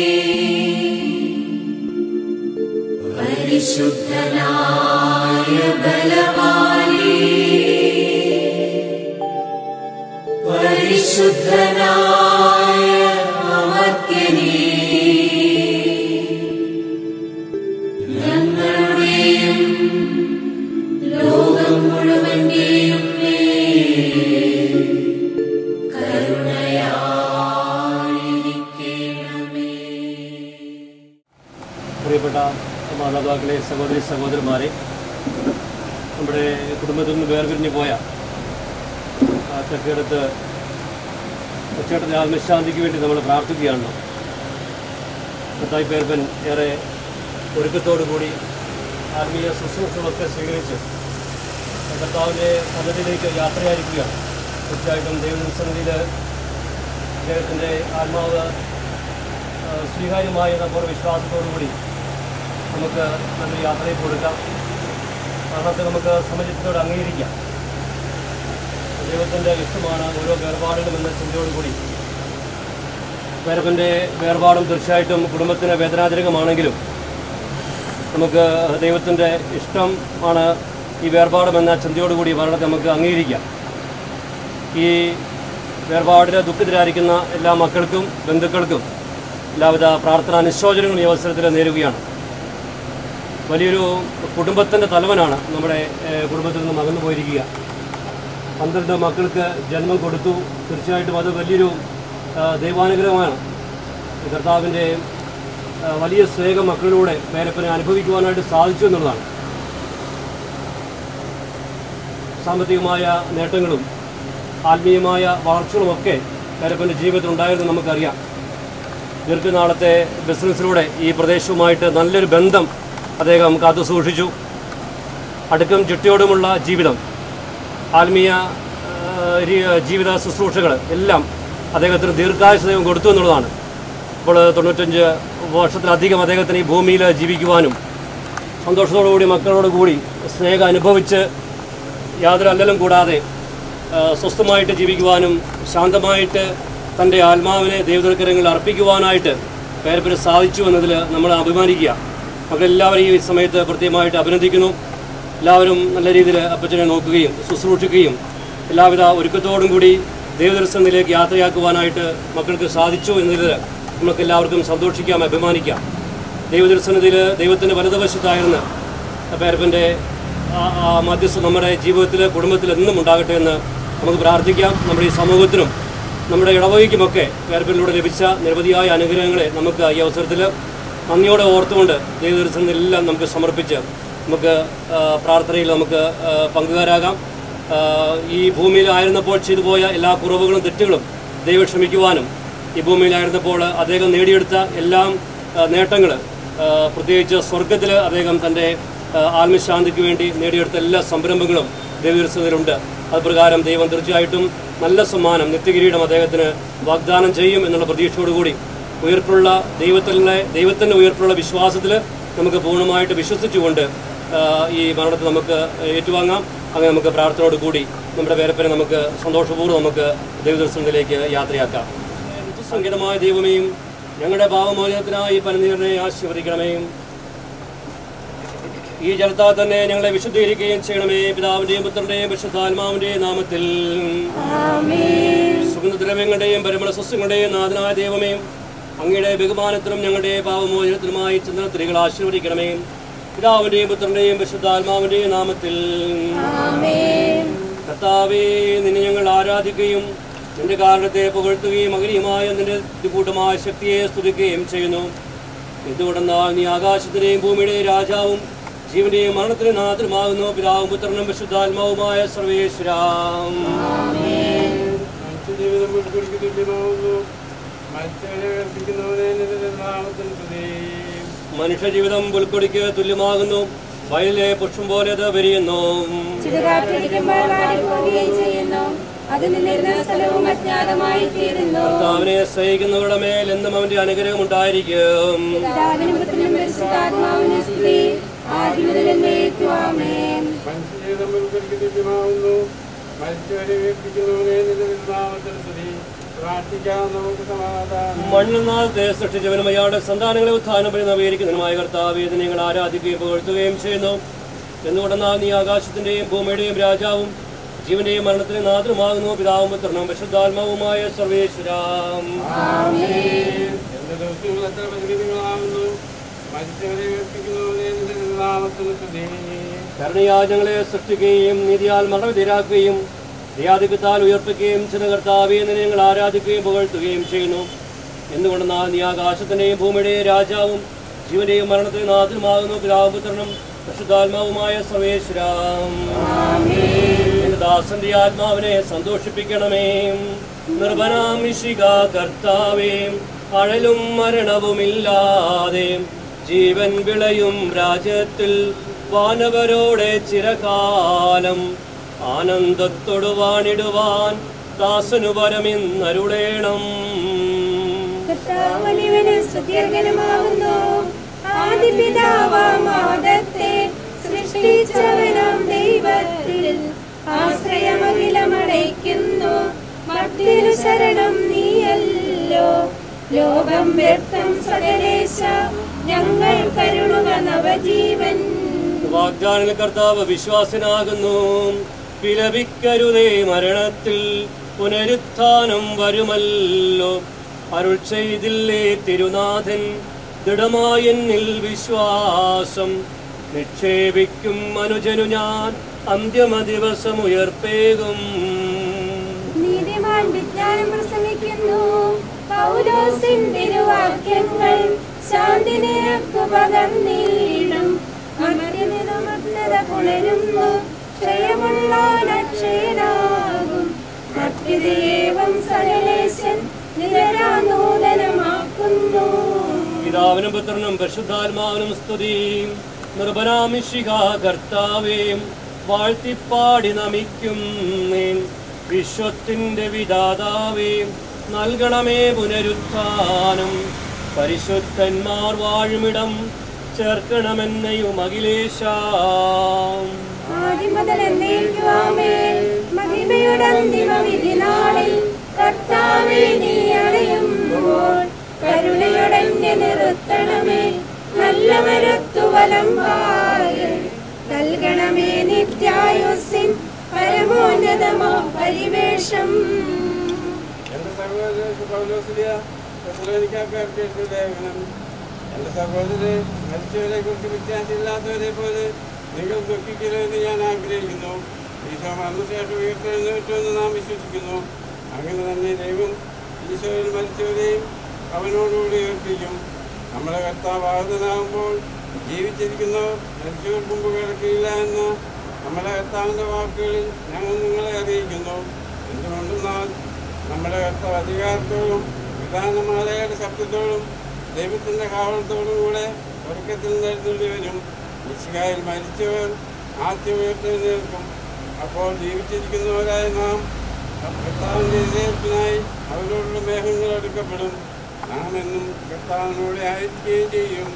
പരിശുദ്ധനായ ബലവാനേ പരിശുദ്ധനായ അമർത്യനേ ഞങ്ങളുടെയും ലോകം മുഴുവന്റെയും മേൽ കരുണയായിരിക്കണമേ പ്രിയപ്പെട്ട മാതാപിതാക്കളെ സഹോദരി സഹോദരന്മാരെ നമ്മുടെ കുടുംബത്തിൽ നിന്ന് വേർപിരിഞ്ഞു പോയ ആ തെക്കേടത്ത് ഒച്ചേട്ടൻ്റെ ആത്മശാന്തിക്ക് വേണ്ടി നമ്മൾ പ്രാർത്ഥിക്കുകയാണ് കത്തായി പേർപ്പൻ ഏറെ ഒരുക്കത്തോടു കൂടി ആത്മീയ ശുശ്രൂഷകളൊക്കെ സ്വീകരിച്ച് കർത്താവിൻ്റെ സന്നദ്ധിയിലേക്ക് യാത്രയായിരിക്കുകയാണ് തീർച്ചയായിട്ടും ദൈവസന്നിധിയിൽ അദ്ദേഹത്തിൻ്റെ ആത്മാവ് ആ, സ്വീകാര്യമായ നമ്മുടെ വിശ്വാസത്തോടു കൂടി നമുക്ക് നല്ലൊരു യാത്രയിൽ കൊടുക്കാം മരണത്തെ നമുക്ക് സമചിത്തത്തോടെ അംഗീകരിക്കാം ദൈവത്തിൻ്റെ ഇഷ്ടമാണ് ഓരോ വേർപാടുകളും എന്ന ചിന്തയോടുകൂടി പേരപ്പൻ്റെ വേർപാടും തീർച്ചയായിട്ടും കുടുംബത്തിന് വേദനാജനകമാണെങ്കിലും നമുക്ക് ദൈവത്തിൻ്റെ ഇഷ്ടം ആണ് ഈ വേർപാടുമെന്ന ചിന്തയോടുകൂടി മരണത്തെ നമുക്ക് അംഗീകരിക്കാം ഈ വേർപാടിന് ദുഃഖിതരായിരിക്കുന്ന എല്ലാ മക്കൾക്കും ബന്ധുക്കൾക്കും എല്ലാവിധ പ്രാർത്ഥനാ നിശോചനങ്ങളും ഈ അവസരത്തിൽ നേരുകയാണ് വലിയൊരു കുടുംബത്തിൻ്റെ തലവനാണ് നമ്മുടെ ഏഹ്, കുടുംബത്തിൽ നിന്ന് അകന്നു പോയിരിക്കുക പന്ത്രണ്ട് മക്കൾക്ക് ജന്മം കൊടുത്തു തീർച്ചയായിട്ടും അത് വലിയൊരു ആ, ദൈവാനുഗ്രഹമാണ് ഈ കർത്താവിൻ്റെ ആ, വലിയ സ്നേഹം മക്കളിലൂടെ പേരപ്പനെ അനുഭവിക്കുവാനായിട്ട് സാധിച്ചു എന്നുള്ളതാണ് സാമ്പത്തികമായ നേട്ടങ്ങളും ആത്മീയമായ വളർച്ചകളുമൊക്കെ പേരപ്പൻ്റെ ജീവിതത്തിൽ ഉണ്ടായിരുന്നു നമുക്കറിയാം ദീർഘനാളത്തെ ബിസിനസ്സിലൂടെ ഈ പ്രദേശവുമായിട്ട് നല്ലൊരു ബന്ധം അദ്ദേഹം കാത്തു സൂക്ഷിച്ചു അടുക്കും ചുറ്റിയോടുമുള്ള ജീവിതം ആത്മീയ ആ, രീ- ജീവിത ശുശ്രൂഷകൾ എല്ലാം അദ്ദേഹത്തിന് ദീർഘായുസ് ദൈവം കൊടുത്തു എന്നുള്ളതാണ് ഇപ്പോൾ തൊണ്ണൂറ്റഞ്ച് വർഷത്തിലധികം അദ്ദേഹത്തിന് ഈ ഭൂമിയിൽ ജീവിക്കുവാനും സന്തോഷത്തോടുകൂടി മക്കളോട് കൂടി സ്നേഹം അനുഭവിച്ച് യാതൊരു അല്ലലും കൂടാതെ ആ, സ്വസ്ഥമായിട്ട് ജീവിക്കുവാനും ശാന്തമായിട്ട് തൻ്റെ ആത്മാവിനെ ദൈവതർക്കരങ്ങളിൽ അർപ്പിക്കുവാനായിട്ട് പേരപ്പന് സാധിച്ചു എന്നതിൽ നമ്മൾ അഭിമാനിക്കുക അവരെല്ലാവരും ഈ സമയത്ത് പ്രത്യേകമായിട്ട് അഭിനന്ദിക്കുന്നു എല്ലാവരും നല്ല രീതിയിൽ അപ്പച്ചനെ നോക്കുകയും ശുശ്രൂഷിക്കുകയും എല്ലാവിധ ഒരുക്കത്തോടും കൂടി ദൈവദർശനത്തിലേക്ക് യാത്രയാക്കുവാനായിട്ട് മക്കൾക്ക് സാധിച്ചു എന്നതിൽ നമുക്ക് എല്ലാവർക്കും സന്തോഷിക്കാം അഭിമാനിക്കാം ദൈവദർശനത്തിൽ ദൈവത്തിൻ്റെ വലതുവശത്തായിരുന്ന പേരപ്പൻ്റെ ആ- ആ മധ്യസ്ഥ നമ്മുടെ ജീവിതത്തിൽ കുടുംബത്തിൽ എന്നും ഉണ്ടാകട്ടെ എന്ന് നമുക്ക് പ്രാർത്ഥിക്കാം നമ്മുടെ ഈ സമൂഹത്തിനും നമ്മുടെ ഇടവകയ്ക്കുമൊക്കെ പേരപ്പനിലൂടെ ലഭിച്ച നിരവധിയായ അനുഗ്രഹങ്ങളെ നമുക്ക് ഈ അവസരത്തിൽ നന്ദിയോടെ ഓർത്തുകൊണ്ട് ദൈവദർശനത്തിലെല്ലാം നമുക്ക് സമർപ്പിച്ച് നമുക്ക് ആ, പ്രാർത്ഥനയിൽ നമുക്ക് ആ, പങ്കുകാരാകാം ആ, ഈ ഭൂമിയിലായിരുന്നപ്പോൾ ചെയ്തു പോയ എല്ലാ കുറവുകളും തെറ്റുകളും ദൈവം ക്ഷമിക്കുവാനും ഈ ഭൂമിയിലായിരുന്നപ്പോൾ അദ്ദേഹം നേടിയെടുത്ത എല്ലാം നേട്ടങ്ങൾ പ്രത്യേകിച്ച് സ്വർഗത്തിൽ അദ്ദേഹം തൻ്റെ ആ, ആത്മശാന്തിക്ക് വേണ്ടി നേടിയെടുത്ത എല്ലാ സംരംഭങ്ങളും ദൈവദർശനത്തിലുണ്ട് അത് പ്രകാരം ദൈവം തീർച്ചയായിട്ടും നല്ല സമ്മാനം നിത്യകിരീടം അദ്ദേഹത്തിന് വാഗ്ദാനം ചെയ്യും എന്നുള്ള പ്രതീക്ഷയോടുകൂടി ഉയർപ്പുള്ള ദൈവത്തിലെ ദൈവത്തിൻ്റെ ഉയർപ്പുള്ള വിശ്വാസത്തിൽ നമുക്ക് പൂർണ്ണമായിട്ട് വിശ്വസിച്ചുകൊണ്ട് ആ, ഈ മരണത്തെ നമുക്ക് ഏറ്റുവാങ്ങാം അങ്ങനെ നമുക്ക് പ്രാർത്ഥനയോട് കൂടി നമ്മുടെ പേരപ്പനെ നമുക്ക് സന്തോഷപൂർവ്വം നമുക്ക് ദൈവദർശനത്തിലേക്ക് യാത്രയാക്കാം സംഗീതമായ ദൈവമേയും ഞങ്ങളുടെ ഭാവമോചനത്തിനായി പനിനീറിനെ ആശീർവദിക്കണമേ ഈ ജലത്താൽ തന്നെ ഞങ്ങളെ വിശുദ്ധീകരിക്കുകയും ചെയ്യണമേ പിതാവിന്റെയും പുത്രന്റെയും വിശുദ്ധാത്മാവിന്റെയും നാമത്തിൽ സുഗന്ധദ്രവ്യങ്ങളുടെയും പരിമള സസ്യങ്ങളുടെയും നാഥനായ ദൈവമേ അങ്ങയുടെ ബഹുമാനത്തിനും ഞങ്ങളുടെ പാവമോചനത്തിനുമായി ചന്ദ്രത്തിരികൾ ആശീർവദിക്കണമേ പിതാവിന്റെയും പുത്രന്റെയും വിശുദ്ധാത്മാവിന്റെയും നാമത്തിൽ കർത്താവേ നിന്നെ ഞങ്ങൾ ആരാധിക്കുകയും നിന്റെ കാരണത്തെ പുകഴ്ത്തുകയും അഗ്നിയുമായ നിന്റെ കൂട്ടമായ ശക്തിയെ സ്തുതിക്കുകയും ചെയ്യുന്നു എന്തുകൊണ്ടെന്നാൽ നീ ആകാശത്തിന്റെയും ഭൂമിയുടെയും രാജാവും ജീവന്റെയും മരണത്തിനും നാഥനുമാകുന്നു പിതാവും പുത്രനും വിശുദ്ധാത്മാവുമായ സർവേശ്വരാം ജീവിതം വിട്ടുപിടിക്ക് തുല്യമാവുന്നു മത്സ്യങ്ങളെ ഏർപ്പിക്കുന്നവനെ നിന്റെ നാമത്തിൽ സ്തുതി മനുഷ്യജീവിതം പുൽക്കൊടിക്ക് തുല്യമാകുന്നു വയലിലെ പുഷ്പം പോലെ അത് വിരിയുന്നു ചുടുകാറ്റടിക്കുമ്പോൾ വാടിപ്പോവുകയും ചെയ്യുന്നു അത് നിന്നിരുന്ന സ്ഥലവും അജ്ഞാതമായി തീരുന്നു കർത്താവിനെ സ്നേഹിക്കുന്നവരുടെ മേൽ എന്നും അവന്റെ അനുഗ്രഹം ഉണ്ടായിരിക്കും പിതാവിനും പുത്രനും പരിശുദ്ധാത്മാവിനും സ്തുതി ആദ്യം മുതൽ എന്നേക്കും ആമേൻ മനുഷ്യജീവിതം വിട്ടുപിടിക്ക് തുല്യമാവുന്നു മത്സ്യങ്ങളെ ഏർപ്പിക്കുന്നവനെ നിന്റെ നാമത്തിൽ സ്തുതി പ്രാർത്ഥിക്കാം നമുക്ക് സമാധാനം മണ്ണിൽ നാളത്തെ സൃഷ്ടിച്ചവനും അയാളുടെ സന്താനങ്ങളെ ഉത്ഥാനം വഴി നവീകരിക്കുന്നതിനുമായ കർത്താവ് ഇത് നിങ്ങൾ ആരാധിക്കുകയും പുകഴ്ത്തുകയും ചെയ്യുന്നു എന്തുകൊണ്ടെന്നാൽ നീ ആകാശത്തിന്റെയും ഭൂമിയുടെയും രാജാവും ജീവന്റെയും മരണത്തിന്റെയും നാഥനുമാകുന്നു പിതാവും പുത്രനും വിശുദ്ധാത്മാവുമായ സർവേശ്വരാം എന്റെ ദിവസങ്ങൾ എത്ര പരിമിതികളാവുന്നു മത്സ്യങ്ങളെ ഏർപ്പിക്കുന്നവനെ നിന്റെ നാമത്തിൽ സ്തുതി കരുണയാജങ്ങളെ സൃഷ്ടിക്കുകയും നീതിയാൽ മരണവിധേരാക്കുകയും ദയാധിക്യത്താൽ ഉയർപ്പിക്കുകയും ചെയ്യുന്ന കർത്താവെ എന്ന് ഞങ്ങൾ ആരാധിക്കുകയും പുകഴ്ത്തുകയും ചെയ്യുന്നു എന്തുകൊണ്ടെന്നാൽ നീ ആകാശത്തിന്റെയും ഭൂമിയുടെയും രാജാവും ജീവന്റെയും മരണത്തിനും നാഥനുമാകുന്നു പിതാവും പുത്രനും പരിശുദ്ധാത്മാവുമായ സർവേശ്വരാം എന്റെ ദാസന്റെ ആത്മാവിനെ സന്തോഷിപ്പിക്കണമേ നിർഭനാമിഷിക കർത്താവേ അഴലും മരണവുമില്ലാതെ ജീവൻ വിളയും രാജ്യത്തിൽ വാനവരോടെ ചിരകാലം ആനന്ദത്തോടു വാണിടുവാൻ ദാസനു വരമിന്നരുളേണം കർത്താവ് വലിയവനും സ്തുത്യർഹനുമാകുന്നു ആദിപിതാവാമാദത്തെ സൃഷ്ടിച്ചവനാം ദൈവത്തിൽ ആശ്രയമഖിലമടയ്ക്കുന്നു മറ്റൊരു ശരണം നീയല്ലോ ലോകം വ്യർത്ഥം സകലേശ ഞങ്ങൾ കരുണുക നവജീവൻ വാഗ്ദാന കർത്താവ് വിശ്വാസനാകുന്നു വിലപിക്കരുതേ മരണത്തിൽ പുനരുത്ഥാനം വരുമല്ലോ അരുൾ ചെയ്തില്ലേ തിരുനാഥൻ ദൃഢമായ എന്നിൽ വിശ്വാസം നിക്ഷേപിക്കും അനുജനു ഞാൻ അന്തിമ ദിവസം ഉയർപ്പേകും നീതിമാൻ വിജ്ഞാനം പ്രസംഗിക്കുന്നു പൗലോസിൻ തിരുവാക്യങ്ങൾ ശാന്തി നിരക്കു പകർന്നിടും അമര്യനിതമർത്തത പുലരുന്നു ക്ഷയമുള്ള ലക്ഷേനാകും അത്യതയേവം സകലേശൻ നിരരാ നൂതനമാക്കുന്നു പിതാവിനും പുത്രനും പരിശുദ്ധാത്മാവിനും സ്തുതി നിർഭനാമിഷിക കർത്താവേയും വാഴ്ത്തിപ്പാടി നമിക്കും വിശ്വത്തിന്റെ വിധാതാവേയും നൽകണമേ പുനരുത്ഥാനം പരിശുദ്ധന്മാർ വാഴുമിടം ചേർക്കണമെന്നയും അഖിലേശാം ആദ്യം മുതൽ എന്നേക്കുവാമേ മഹിമയുടെ അന്തിമ വിധി നാളിൽ കർത്താവേ നീ അണയുമ്പോൾ കരുണയുടനെ നിർത്തണമേ നല്ലവരത്തു വലം നൽകണമേ നിത്യായുസിൻ പരമോന്നതമോ പരിവേഷം എന്റെ സഹോദര പൗലോസിലിയ തെസലോനിക്കാർക്ക് എഴുതിയ ലേഖനം എന്റെ സഹോദരരെ മരിച്ചവരെ കുറിച്ച് വ്യത്യാസമില്ലാത്തവരെ പോലെ നിങ്ങൾ ദുഃഖിക്കരുതെന്ന് ഞാൻ ആഗ്രഹിക്കുന്നു ഈശോ മരണശേഷം ഉയർത്തെഴുന്നേറ്റുമെന്ന് നാം വിശ്വസിക്കുന്നു അങ്ങനെ തന്നെ ദൈവം ഈശോയിൽ മരിച്ചവരെയും അവനോടുകൂടി ഉയർപ്പിക്കും നമ്മുടെ കർത്താവ് ആഹതനാകുമ്പോൾ ജീവിച്ചിരിക്കുന്നവർ മരിച്ചവർക്ക് മുമ്പ് കിടക്കില്ല എന്ന നമ്മുടെ കർത്താവിൻ്റെ വാക്കുകളിൽ ഞങ്ങൾ നിങ്ങളെ അറിയിക്കുന്നു എന്തുകൊണ്ടെന്നാൽ നമ്മുടെ കർത്താവ് അധികാരത്തോടും വിധാനമാലയുടെ ശബ്ദത്തോടും ദൈവത്തിൻ്റെ കാവളത്തോടും കൂടെ സ്വർഗത്തിൽ നിന്നെഴുന്നള്ളി വരും മിശികായിൽ മരിച്ചവർ ആദ്യം ഉയർത്തെഴുന്നേൽക്കും അപ്പോൾ ജീവിച്ചിരിക്കുന്നവരായ നാം കർത്താവിൻ്റെ എതിരേൽപ്പിനായി അവരോടുള്ള മേഘങ്ങൾ എടുക്കപ്പെടും നാം എന്നും കർത്താവിനോടെ ആയിരിക്കുകയും ചെയ്യും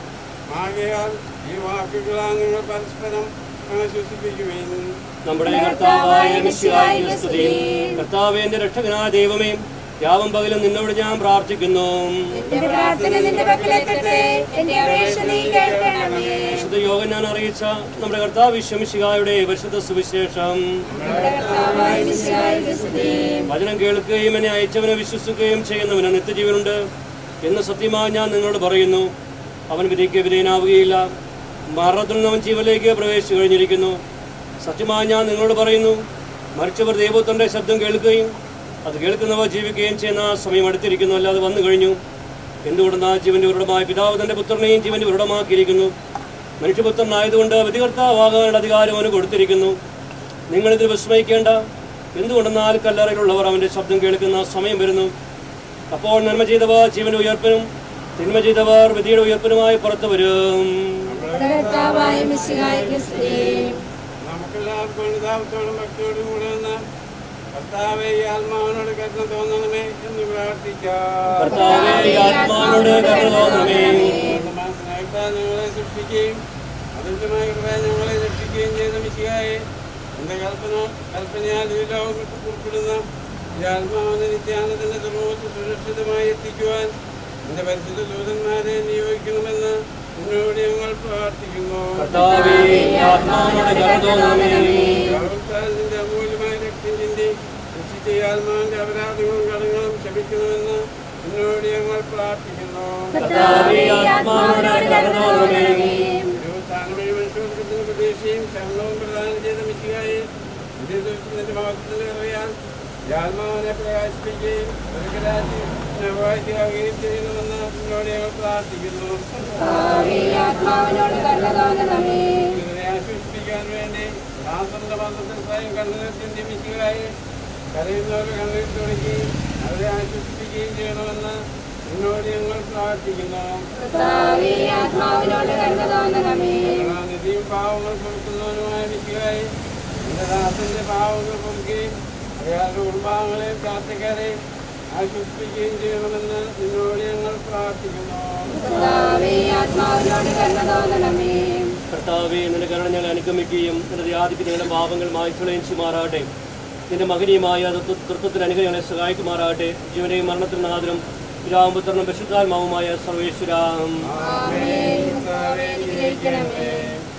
ആകയാൽ ഈ വാക്കുകളാൽ നിങ്ങൾ പരസ്പരം ആശ്വസിപ്പിക്കുകയും നമ്മുടെ കർത്താവായ മിശിഹായിക്ക് സ്തുതി കർത്താവേ എന്റെ രക്ഷകനായ ദൈവമേ രാവും പകലും നിന്നോട് ഞാൻ പ്രാർത്ഥിക്കുന്നു എന്റെ പ്രാർത്ഥന നിന്റെ പക്കലെത്തട്ടെ എന്റെ അപേക്ഷ നീ കേൾക്കണമേ വിശുദ്ധ യോഗം ഞാൻ അറിയിച്ച നമ്മുടെ കർത്താവ് വിശ്വമിശിഹായുടെ പരിശുദ്ധ സുവിശേഷം നമ്മുടെ കർത്താവായ മിശിഹായിക്ക് സ്തുതി വചനം കേൾക്കുകയും എന്നെ അയച്ചവനെ വിശ്വസിക്കുകയും ചെയ്യുന്നവന് നിത്യജീവനുണ്ട് എന്ന് സത്യമായി ഞാൻ നിങ്ങളോട് പറയുന്നു അവൻ വിധിക്ക് വിധേയനാവുകയില്ല മരണത്തിൽ നിന്ന് അവൻ ജീവനിലേക്ക് പ്രവേശിച്ചു കഴിഞ്ഞിരിക്കുന്നു സത്യമായി ഞാൻ നിങ്ങളോട് പറയുന്നു മരിച്ചവർ ദൈവത്തിൻ്റെ ശബ്ദം കേൾക്കുകയും അത് കേൾക്കുന്നവർ ജീവിക്കുകയും ചെയ്യുന്ന സമയം അടുത്തിരിക്കുന്നു അല്ലാതെ വന്നു കഴിഞ്ഞു എന്തുകൊണ്ടെന്നാൽ ജീവന്റെ ഉരുടമായ പിതാവ് തന്റെ പുത്രനെയും ജീവന്റെ ഉരുടമാക്കിയിരിക്കുന്നു മനുഷ്യപുത്രനായതുകൊണ്ട് വിധികർത്താവാകാനുള്ള അധികാരം അവന് കൊടുത്തിരിക്കുന്നു നിങ്ങളിതിൽ വിസ്മയിക്കേണ്ട എന്തുകൊണ്ടെന്നാൽ കല്ലറയിലുള്ളവർ അവന്റെ ശബ്ദം കേൾക്കുന്ന സമയം വരുന്നു അപ്പോൾ നന്മ ചെയ്തവർ ജീവന്റെ ഉയർപ്പിനും തിന്മ ചെയ്തവർ വിധിയുടെ ഉയർപ്പിനുമായി പുറത്തു വരും നമ്മുടെ കർത്താവായ മിശിഹായിക്ക് സ്തുതി നമുക്കെല്ലാവർക്കും അനുതാപത്തോടും ഭക്തിയോടും കൂടെ നിന്ന് കർത്താവെ ഈ ആത്മാവിനോട് കരുണ തോന്നണമേ എന്ന് പ്രാർത്ഥിക്കാം കർത്താവേ ഈ ആത്മാവിനോട് കരുണ തോന്നണമേ മനസ്സിനായിട്ടാൽ ഞങ്ങളെ സൃഷ്ടിക്കുകയും അതിൻ്റെമായ കൃപ ഞങ്ങളെ രക്ഷിക്കുകയും ചെയ്ത മിശികായെ എൻ്റെ കൽപ്പന കൽപ്പനയാൽ ഈ ലോകങ്ങൾക്ക് പുറപ്പെടുന്ന ഈ ആത്മാവിനെ നിത്യാനത്തിൻ്റെ തുറമുഖത്ത് സുരക്ഷിതമായി എത്തിക്കുവാൻ എൻ്റെ പരിശുദ്ധ ദൂതന്മാരെ നിയോഗിക്കണമെന്ന് എന്നോട് ഞങ്ങൾ പ്രാർത്ഥിക്കുന്നു കർത്താവേ ഈ ആത്മാവിനോട് കരുണ തോന്നണമേ യാതൊരു അമൂല്യമായ രക്തം ചിന്തി രക്ഷിച്ച ഈ ആത്മാവിന്റെ അപരാധങ്ങളും കടങ്ങളും ക്ഷമിക്കണമെന്ന് എന്നോട് ഞങ്ങൾ പ്രാർത്ഥിക്കുന്നു കർത്താവേ ഈ ആത്മാവിനോട് കരുണ തോന്നണമേ സ്ഥാനമേ മനുഷ്യവർഗത്തിന് പ്രതീക്ഷയും ശരണവും പ്രദാനം ചെയ്ത മിശികായി ഇതേ ദിവസത്തിന്റെ മഹത്വത്തിൽ അറിയാൻ ഈ ആത്മാവിനെ പ്രകാശിപ്പിക്കുകയും ഒരിക്കലാക്കുകയും ചെയ്യണമെന്ന് എന്നോട് ഞങ്ങൾ പ്രാർത്ഥിക്കുന്നു കർത്താവേ ഈ ആത്മാവിനോട് കരുണ തോന്നണമേ ഇതിനെ ആശ്വസിപ്പിക്കാൻ വേണ്ടി ശാസ്ത്രന്റെ ബന്ധത്തിൽ സ്വയം കണ്ണുനീർ ചിന്തി മിശികായി കരയുന്നവരെ കണ്ണീർ തുടങ്ങി അവരെ ആശ്വസിപ്പിക്കുകയും ചെയ്യണമെന്ന് എന്നോട് ഞങ്ങൾ പ്രാർത്ഥിക്കുന്നു കർത്താവേ ഈ ആത്മാവിനോട് കരുണ തോന്നണമേ നിധിയും പാവങ്ങൾ കൊടുക്കുന്നവനുമായ മിശികായി എന്റെ ദാസന്റെ പാവങ്ങൾ പൊറുക്കുകയും അയാളുടെ കുടുംബാംഗങ്ങളെയും പ്രാർത്ഥിക്കാരെയും ആശ്വസിപ്പിക്കുകയും ചെയ്യണമെന്ന് നിന്നോട് ഞങ്ങൾ പ്രാർത്ഥിക്കുന്നു കർത്താവേ ഈ ആത്മാവിനോട് കരുണ തോന്നണമേ കർത്താവെ നിന്റെ കരുണ ഞങ്ങൾ അനുഗമിക്കുകയും നിന്റെ യാതിപ്പിക്കുന്ന പാപങ്ങൾ മായ്ച്ചുകളയും ചെയ്യുമാറാകട്ടെ നിന്റെ മകനീയമായ തൃത്വത്തിന് അനുഗ്രഹങ്ങളെ സഹായിക്കുമാറാകട്ടെ ജീവനെയും മരണത്തിൽ നാദരും പിതാവുപുത്രനും പരിശുദ്ധാത്മാവുമായ സർവേശ്വരാം ആമേൻ കർത്താവേ അനുഗ്രഹിക്കണമേ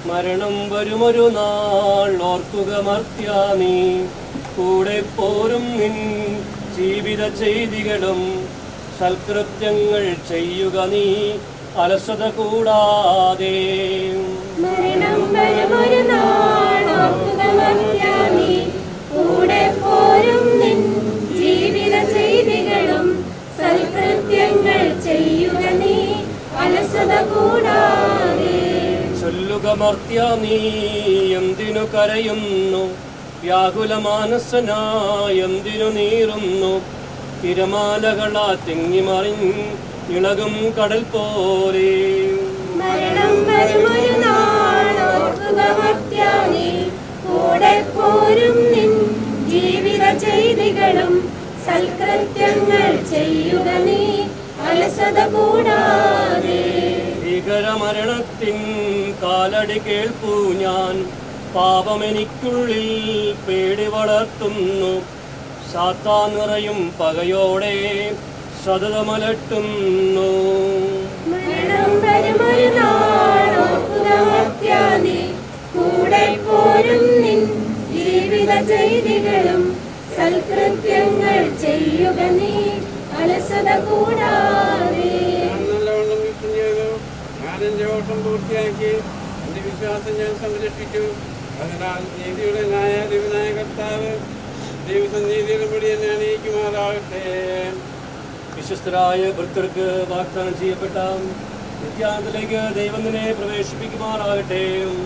മരണം വരുമൊരു നാൾ ഓർക്കുക മർത്യ നീ കൂടെ പോരും നിൻ ജീവിത ചെയ്തികളും സൽകൃത്യങ്ങൾ ചെയ്യുക നീ അലസത കൂടാതെ മരണം വരുമൊരു നാൾ ഓർക്കുക മർത്യാനീ. കൂടെ പോരും നിൻ ജീവിത ചെയ്തികളും സൽകൃത്യങ്ങൾ ചെയ്യുക നീ അലസത കൂടാതെ ചൊല്ലുക മർത്യ നീ എന്തിനു കരയുന്നു വ്യാകുല മാനസനായ എന്തിനു നീറുന്നു തിരമാലകളാ തിങ്ങിമറിഞ്ഞ് ഇളകും കടൽ പോലെ മരണം വരുമൊരു നാൾ ഓർക്കുക മർത്യാനീ. കൂടെ പോരും നിൻ ജീവിത ചെയ്തികളും സൽകൃത്യങ്ങൾ ചെയ്യുക നീ അലസത കൂടാതെ ഭീകരമരണത്തിൻ കാലടി കേൾപ്പൂ ഞാൻ പാപമെനിക്കുള്ളിൽ പേടി വളർത്തുന്നു സാത്താ നിറയും പകയോടെ സതതമലട്ടുന്നു മരണം വരുമൊരു നാൾ ഓർക്കുക മർത്യാനീ. കൂടെ പോരും നിൻ ജീവിത ചെയ്തികളും സൽകൃത്യങ്ങൾ ചെയ്യുക നീ അലസത കൂടാതെ ഞാൻ നല്ലവണ്ണം യുദ്ധം ചെയ്തു ഞാൻ എൻ്റെ ഓട്ടം പൂർത്തിയാക്കി എൻ്റെ വിശ്വാസം ഞാൻ സംരക്ഷിച്ചു അതിനാൽ നീതിയുടെ ന്യായാധിപനായ കർത്താവ് ദിവസം നീതിയിലുപടി എന്നെ അണിയിക്കുമാറാകട്ടെ വിശ്വസ്തരായ ഭക്തർക്ക് വാഗ്ദാനം ചെയ്യപ്പെട്ട നിത്യാന്തത്തിലേക്ക് ദൈവം നിന്നെ പ്രവേശിപ്പിക്കുമാറാകട്ടെ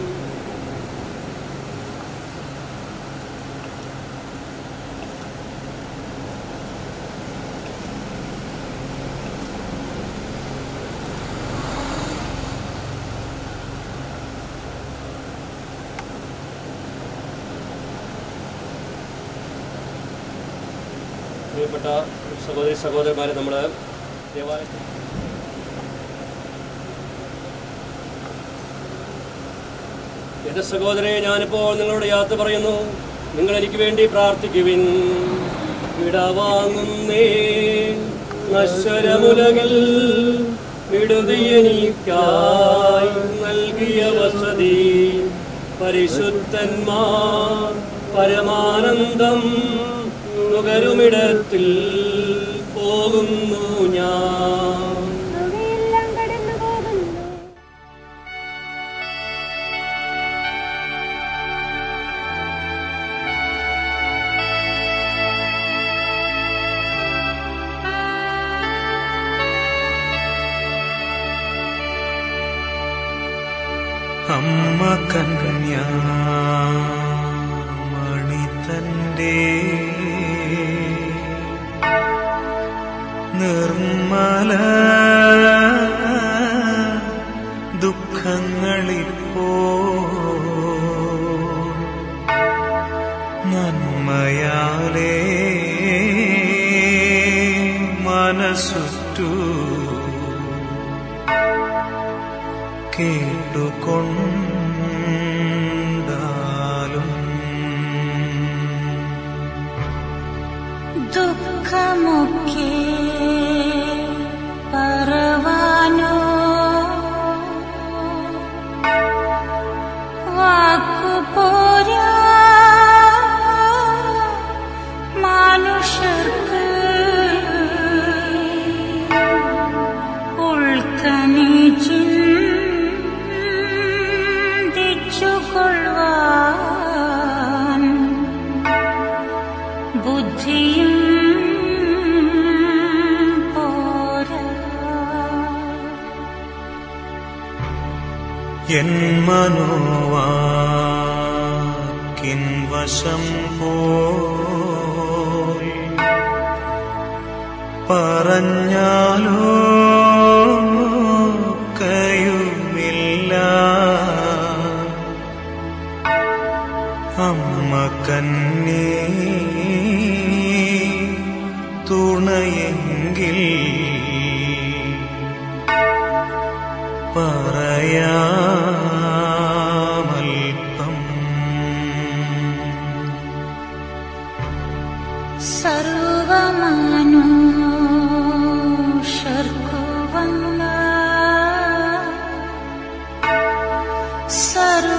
പ്രിയപ്പെട്ട സഹോദരി സഹോദരന്മാരെ നമ്മൾ ദേവാലയത്തിൽ എന്റെ സഹോദരെ ഞാനിപ്പോൾ നിങ്ങളോട് യാത്ര പറയുന്നു നിങ്ങൾ എനിക്ക് വേണ്ടി പ്രാർത്ഥിക്കുവിൻ വിടവാങ്ങുന്നേ നശ്വരമുലകിൽ വിടുതിയെനിക്കായി നൽകിയ വസതി പരിശുദ്ധന്മാർ പരമാനന്ദം നുകരുമിടത്തിൽ പോകുന്നു ഞാൻ അവയെല്ലാം കടന്നു പോകുന്നു അമ്മ കന്യാമണി തന്റെ നിർമ്മല ദുഃഖങ്ങളിപ്പോ നന്മയാലേ മനസ്സുറ്റു കേട്ടുകൊണ്ടാലും ദുഃഖമൊക്കെ പറവാനോ വാക്കുപോരാ മനുഷ്യർക്ക് ഉൾക്കനി ചിന്തിച്ചുകൊള്ളുവാൻ ബുദ്ധിയും പോരാ എൻ മനോവാക്കിൻ വശം പോയി പറഞ്ഞാലോ കയുമില്ല അമ്മ കന്നേ തുണയെങ്കിൽ പറയാമൽപ്പം സർവമാനുഷർക്കു വന്ന സർവ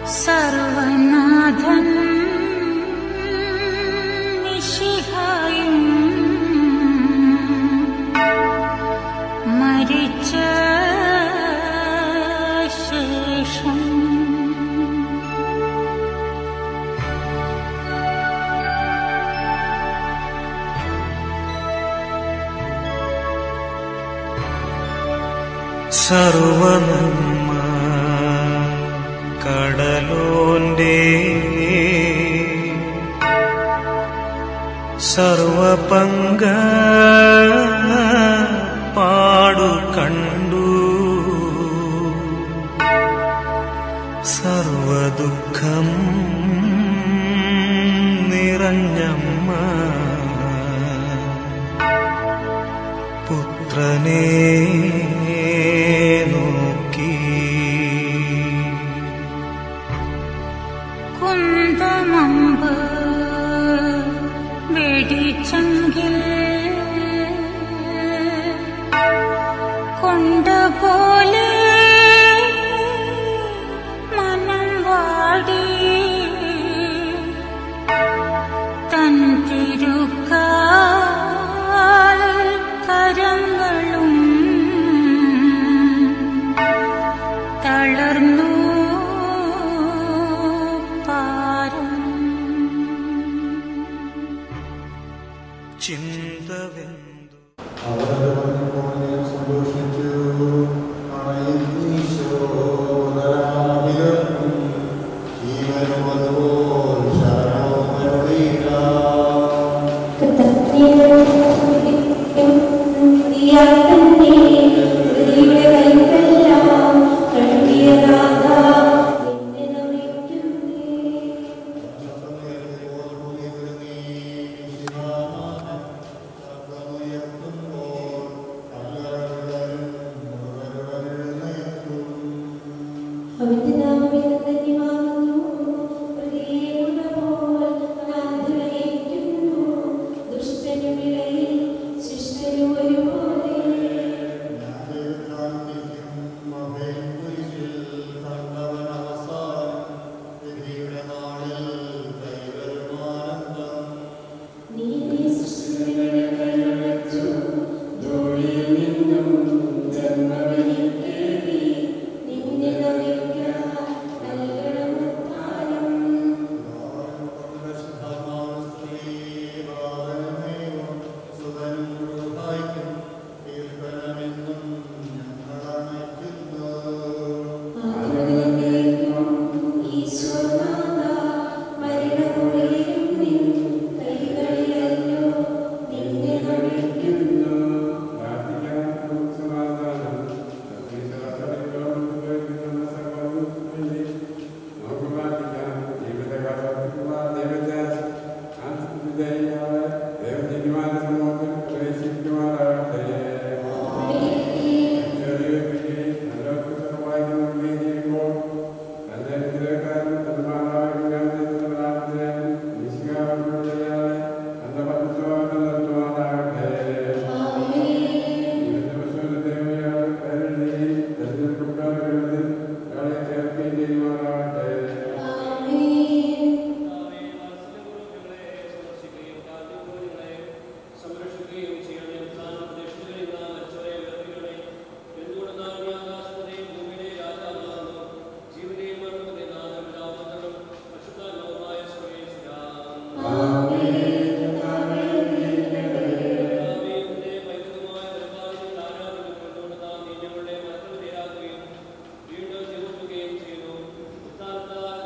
സർവനാഥൻ മിശിഹായും മരിച്ച ശേഷം സർവനന്മ കടലോന്റെ സർവപങ്ക പാടു കണ്ടു സർവദുഃഖം നിറഞ്ഞമ്മ പുത്രനെ നോക്കി കുന്തമമ്പ് വെടിച്ചെങ്കിൽ കൊണ്ടപോലെ മനം വാടി തൻ തിരുക്കാൽ കരങ്ങളും തളർന്നു പാരം ചിന്തവെന്തു അവരത് പറഞ്ഞപ്പോൾ ഞാൻ സന്തോഷിച്ചു അണയിൽ ഈശോദരാമിലും ജീവനും അതുപോൽ ശരണവും കരുണയില്ല അവന്റെ നാമം ധന്യമാകുന്നു പ്രിയമുള്ള പോൽ നാഥുരയിക്കുന്നു ദുഷ്ടനും ഇടയിൽ ശിഷ്ടനും ഒരുപോലെ നീതി സൃഷ്ടിയുടെ കയ്യിൽ വെച്ചു ധൂളിയിൽ നിന്നും ജന്മമെനിക്കേകി നിന്നെ നമിക്കാൻ നൽകണം ഉദ്ധാനം ആദ്യമുതലേക്കും ഈശോനാഥ മരണമുറിയും നിൻ കൈകളിലല്ലോ നിന്നെ നമിക്കുന്നു വീണ്ടും ജീവിക്കുകയും ചെയ്തു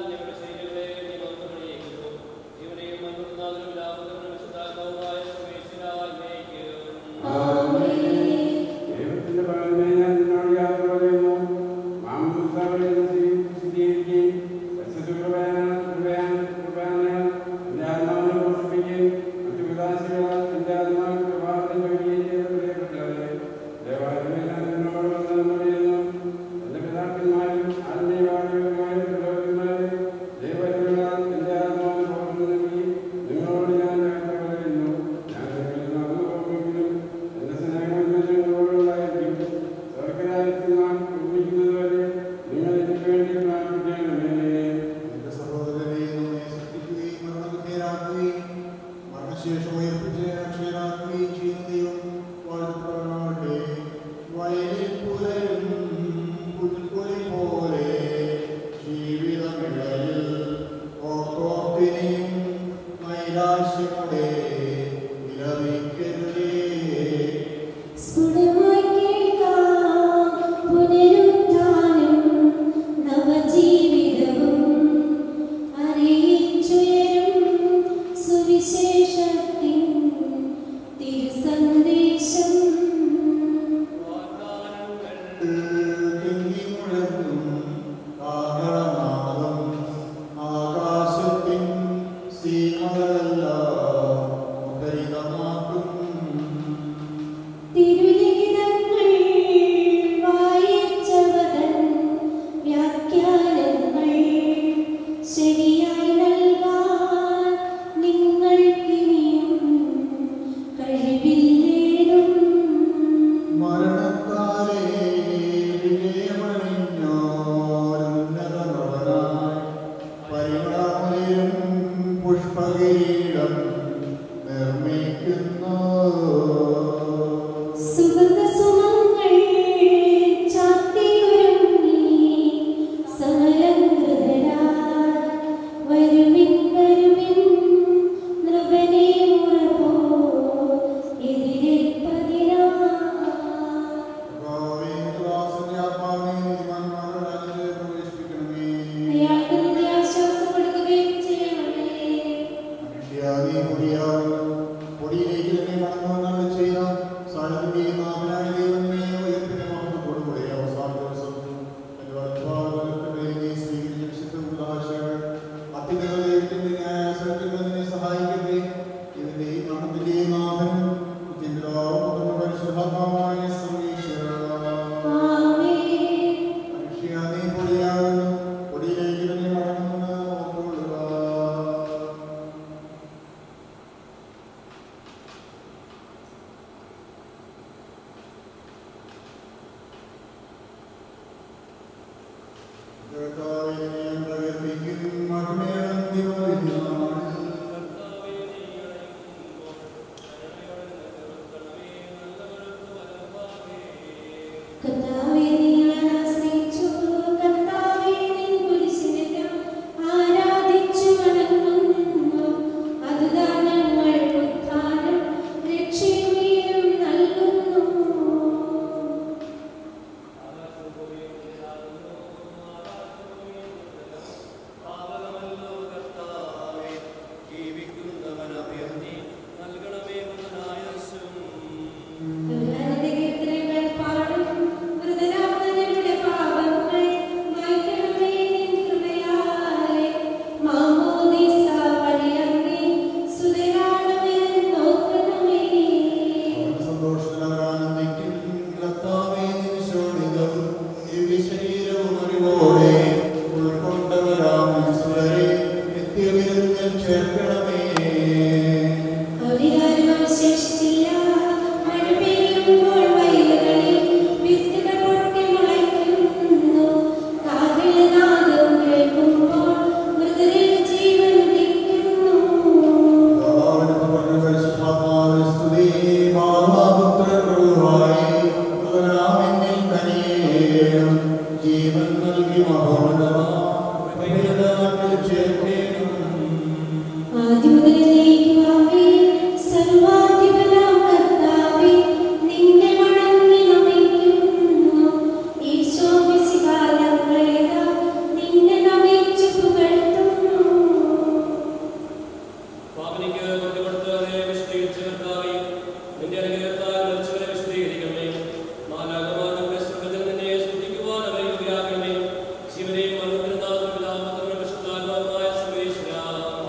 പാവനിക്ക് കൊണ്ടുകൊടുത്തവരെ വിശദീകരിച്ച് കർത്താവേ, നിന്റെ അനുഗ്രഹത്താൽ മരിച്ചവരെ വിശദീകരിക്കണമേ. മാലാഖമാരുടെ സ്വർഗ്ഗത്തിൽ നിന്നെ സ്തുതിക്കുവാൻ അവരെ യോഗ്യരാക്കണമേ. ജീവനെയും മരണത്തിനും നാഥനും പിതാമഹത്വനും പരിശുദ്ധാത്മാവുമായ സർവ്വേശ്വരാ.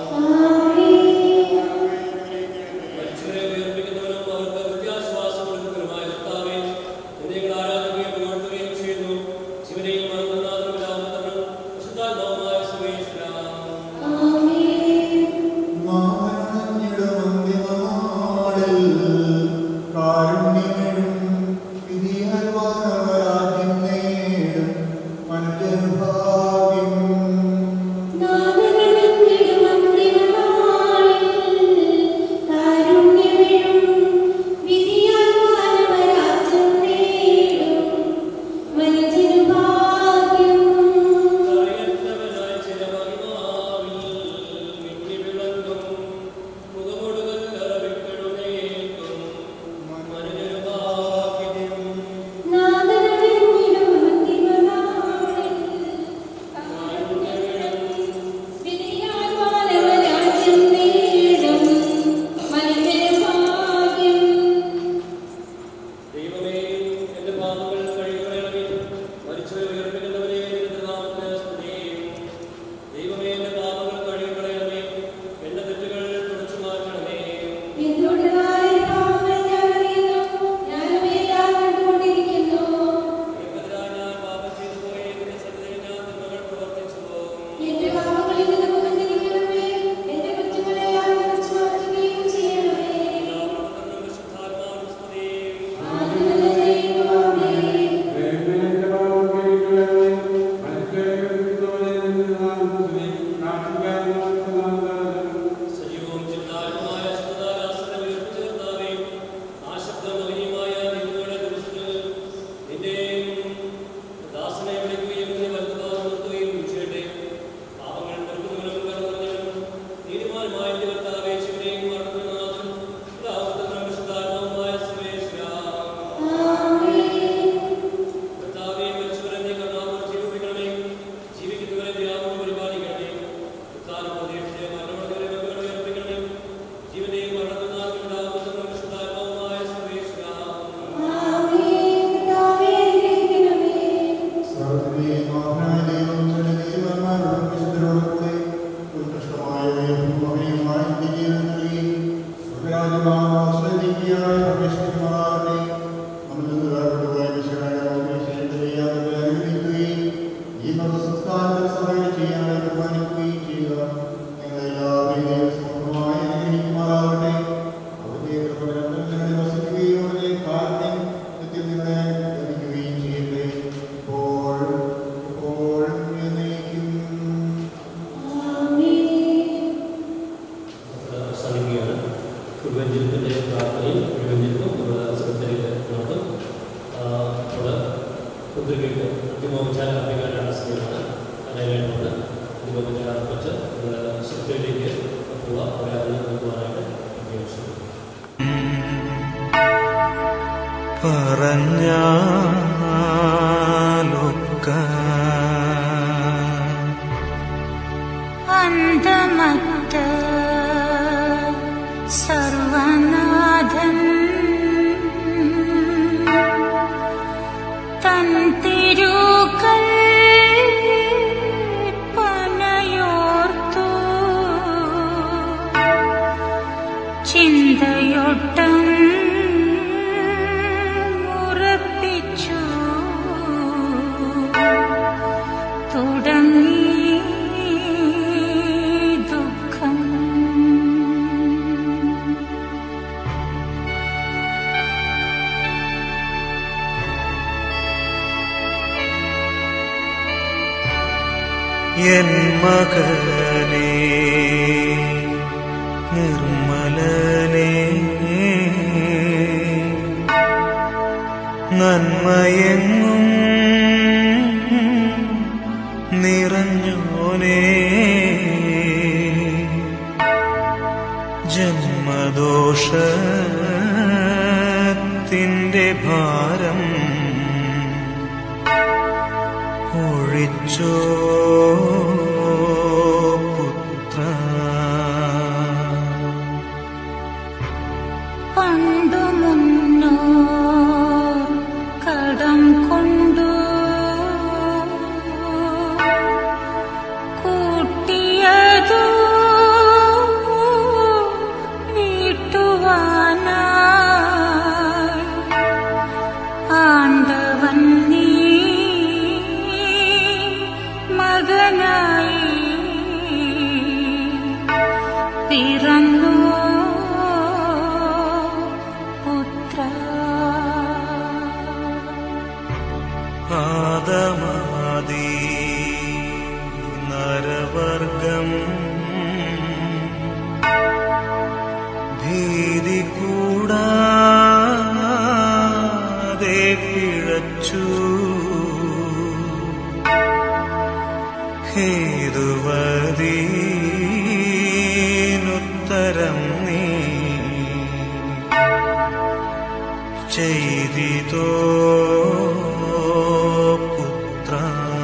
മരിച്ചവരെ ഉയർപ്പിക്കുന്നവനും അവർക്ക് നിത്യാശ്വാസം കൊടുക്കുന്നവനുമായ കർത്താവേ, നിന്നെ ഞങ്ങൾ ആരാധിക്കുകയും പുകഴ്ത്തുകയും ചെയ്യുന്നു. ജീവനെയും മരണത്തിനും നാഥനും പിതാമഹത്വനും പരിശുദ്ധാത്മാവുമായ സർവ്വേശ്വരാ. അറിയപ്പെട്ടവനായ ചില മഹിമാവിൽ മിന്നി വിളങ്ങും മുഖമൊടുകൽ അറവിക്കെഴുന്നേൽക്കും മനുജനു ഭാഗ്യം. ദൈവമേ, എന്റെ പാപങ്ങൾ കഴുകിക്കളയണമേ. മരിച്ചവരെ ഉയർപ്പിക്കുന്നവനേ, നിന്റെ നാമത്തിന് സ്തുതി. ദൈവമേ, എന്റെ പാപങ്ങൾ കഴുകിക്കളയണമേ. എന്റെ തെറ്റുകൾ തുടച്ചു മാറ്റണമേ എതിരായി ഞാൻ പാപം ചെയ്തു പോയി നിന്റെ സന്നിധിയിൽ ഞാൻ തിന്മകൾ പ്രവർത്തിച്ചു എന്റെ പാപങ്ങളിൽ നിന്ന് മുഖം തിരിക്കണമേ എന്റെ കുറ്റങ്ങളെല്ലാം മറച്ചു മാറ്റുകയും ചെയ്യണമേ എല്ലാവർക്കും വിശുദ്ധാത്മാവിന് സ്തുതി ആദിമുതൽ ദൈവമേ സജീവവും ചിന്താരമായ ശബ്ദദാരാസനം ഉയർപ്പിച്ച കർത്താവേ, ആ ശബ്ദമഹനീയമായ നിങ്ങളുടെ ദിവസത്തിൽ നിന്റെ ദാസനെ വിളിക്കുകയും നിന്നെ വലുതായി നിർത്തുകയും ചെയ്യട്ടെ. പാപങ്ങൾ പൊറുക്കുന്നവനും കരുണയുള്ളവനും നീതിമാനുമായ എന്റെ കർത്താവേ, ശിവനെയും മരണത്തിനും നാഥനും പിതാവുപുത്രനും പരിശുദ്ധാത്മാവുമായ സർവ്വേശ്വരാ. കർത്താവേ, മരിച്ചവരെ നീ കരുണാപൂർവ്വം ജീവിപ്പിക്കണമേ. ജീവിക്കുന്നവരെ ദയാപൂർവ്വം പരിപാലിക്കണമേ. ഉത്ഥാനം പ്രതീക്ഷിച്ച് മരണമുള്ളവരെ വെറുതെ ഉയർപ്പിക്കണമേ. ജീവനെയും മരണത്തിനും നാഥനും പിതാവുപുത്രനും പരിശുദ്ധാത്മാവുമായ സർവ്വേശ്വരാ. സംസ്കാരത്തിൽ സഹായം ചെയ്യാൻ ബഹുമാനിക്കുകയും ചെയ്യുക ഞങ്ങളെല്ലാവരെയും ദൈവസമൂഹമായി അനുഗ്രഹിക്കുമാറാകട്ടെ അവരുടെ കൃപകളിൽ വസിക്കുകയും അവരുടെ കാരുണ്യം നിത്യം നിങ്ങളെ ലഭിക്കുകയും ചെയ്യട്ടെ ഇപ്പോഴും എപ്പോഴും എന്നേക്കും അവസാനിക്കുകയാണ് കുടുംബജീവിതത്തിൻ്റെ പ്രാർത്ഥനയും കുടുംബജീവിതം നമ്മുടെ സെക്രട്ടറിയിൽ നടത്തും അവിടെ കുതിരകൾക്ക് അന്തിമോപചാരം അർപ്പിക്കാനുള്ള സമയമാണ് അതിനായിട്ടുണ്ട് അന്തിമോപചാരം അർപ്പിച്ച് നമ്മുടെ സെക്രട്ടറിയിലേക്ക് പോവുക അവിടെ അതിൽ നൽകുവാനായിട്ട് അപേക്ഷിക്കുന്നു പറഞ്ഞാലൊക്ക അന്തമറ്റ സർവനാഥൻ തൻ തിരുക്കൽ പനയോർത്തു ചിന്തയൊട്ടം ഉറപ്പിച്ചു തുടങ്ങി ദുഃഖം എൻ മകനെ നിർമ്മലനെ നന്മയെങ്ങും നിറഞ്ഞോനേ ഭാരം ഒഴിച്ചോ പുത്ര പണ്ടു മുന്നോ കടം കൊണ്ടു കൂട്ടിയതു വീട്ടുവാനായി ആണ്ടവൻ നീ മകനായി പിറന്നു പുത്ര ആദമാദി നരവർഗം ഭീതി കൂടാതെ പിഴച്ചു ഹേതുവദീനുത്തരം നീ ചെയ്തിതോ പുത്ര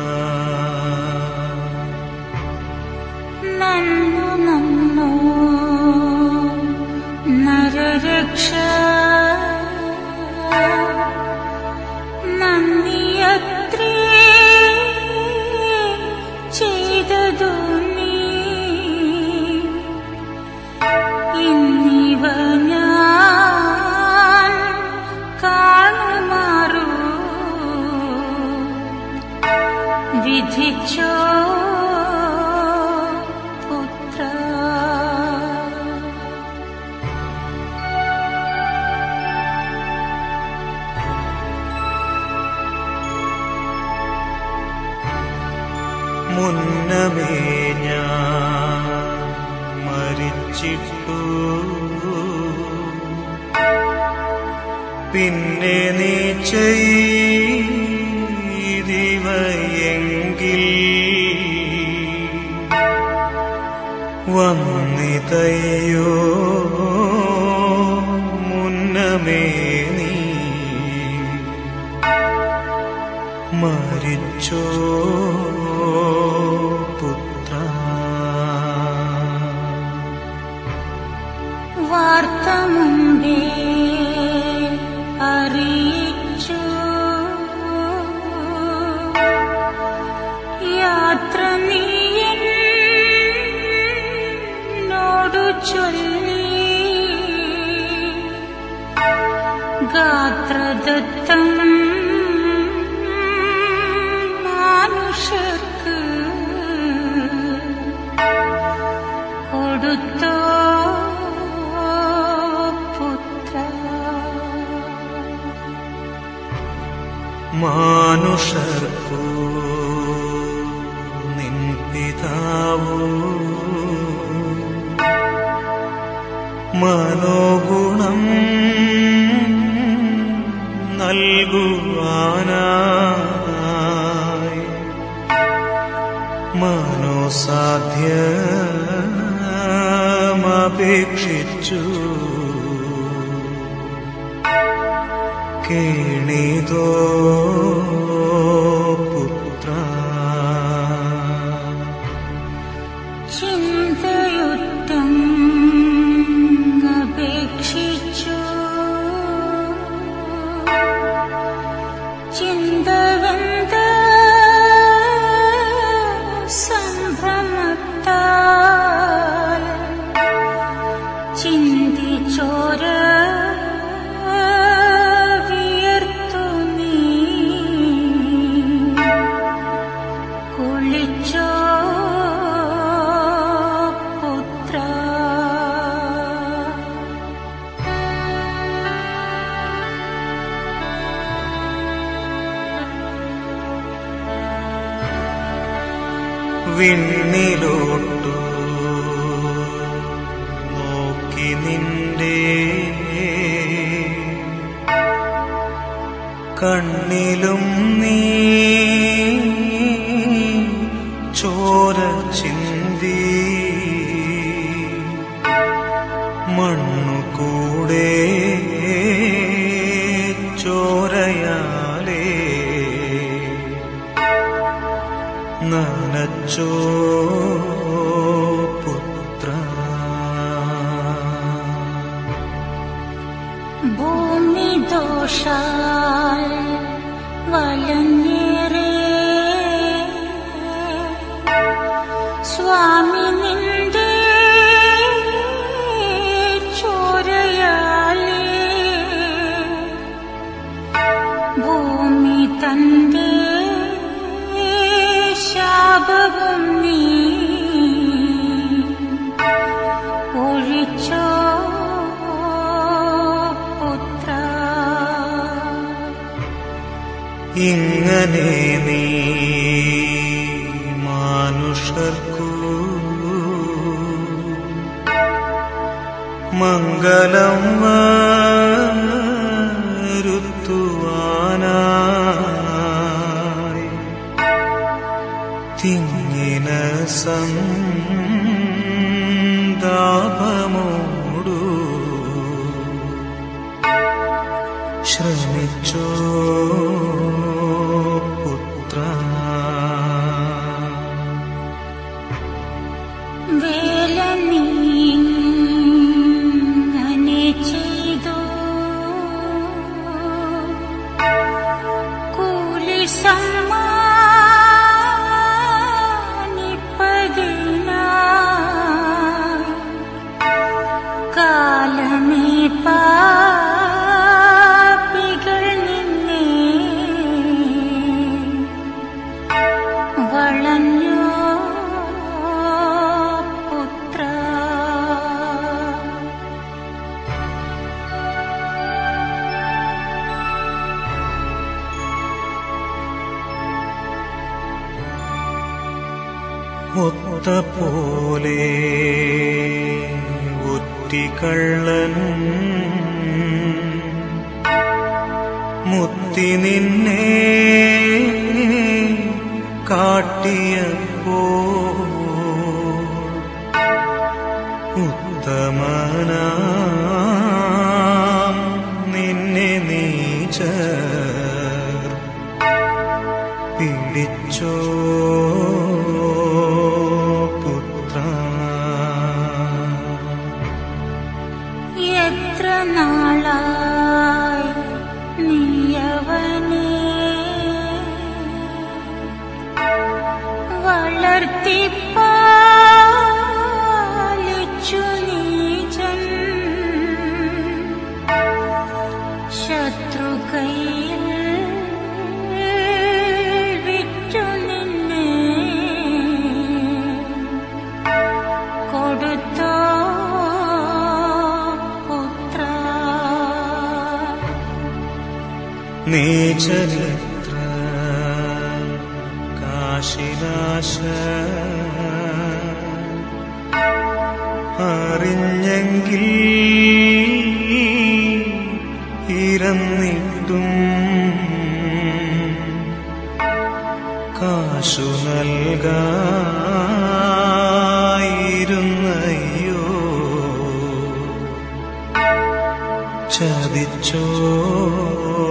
നന്നു നന്നു നരരക്ഷ നന്ദിയത്രേ ചെയ്തതു നീ ഇന്നിവ ഞാൻ കാണുമാറൂ വിധിച്ചോ പുത്ര മുന്നമേ ഞാൻ മരിച്ചിട്ടു പിന്നെ നീ ചെയ്തിവയെങ്കിൽ വന്നിതയോ മുന്നമേ നീ മരിച്ചോ പുത്ര വാർത്ത മുമ്പേ അറിയിച്ചു യാത്ര നീ എന്നോടു ചൊല്ലി ഗാത്രദത്തം മാനുഷർക്ക് കൊടുത്തോ പുത്ര മാനുഷർക്കു നിൻ പിതാവു മനോഗുണം നൽകുവാനായി മനോസാധ്യമപേക്ഷിച്ചു കേണിതോ പുത്ര ചിന്തയുറ്റം അപേക്ഷിച്ചു ചിന്തവന്ത സംഭ്രമത്താൽ ചിന്തിച്ചോര വിയർത്തു നീ കുളിച്ചോ പുത്ര വിണ്ണിലോട്ടു നോക്കി നിന്റെ കണ്ണിലും നീ ചോര ചിന്തി മണ്ണു കൂടെ ചോര ക്ഷമിച്ചോ പുത്ര ഭൂമി ദോഷാൽ വലഞ്ഞേറെ സ്വാമി നിന്റെ ചോരയാലേ ഭൂമി തന്റെ ശാപവും നീ ഒഴിച്ചോ പുത്ര ഇങ്ങനെ നീ മാനുഷർക്കു മംഗളം വരുത്തുവാനായി തിങ്ങിന സന്താപമോടു ശ്രമിച്ചോ പുത്ര വേല നീങ്ങനെ ചെയ്തു കൂലി സമ്മാനിപ്പതിനായി കാലമേ പാപികൾ നിന്നെ വളഞ്ഞോ പുത്ര ഒത്ത പോലെ ഒറ്റിക്കള്ളൻ മുത്തി നിന്നെ കാട്ടിയപ്പോ ഉത്തമനാം നിന്നെ നീച്ചർ പിടിച്ചോ പുത്ര എത്ര നാളായി നീയവനെ വളർത്തിപ്പാലിച്ചു നീചൻ ശത്രുകയിൽ വിറ്റു നിന്നെ കൊടുത്തോ പുത്ര നീചരിത്ര കാശിനാശ അറിഞ്ഞെങ്കിൽ ഇരന്നിട്ടും കാശു നൽകായിരുന്നയ്യോ ചതിച്ചോ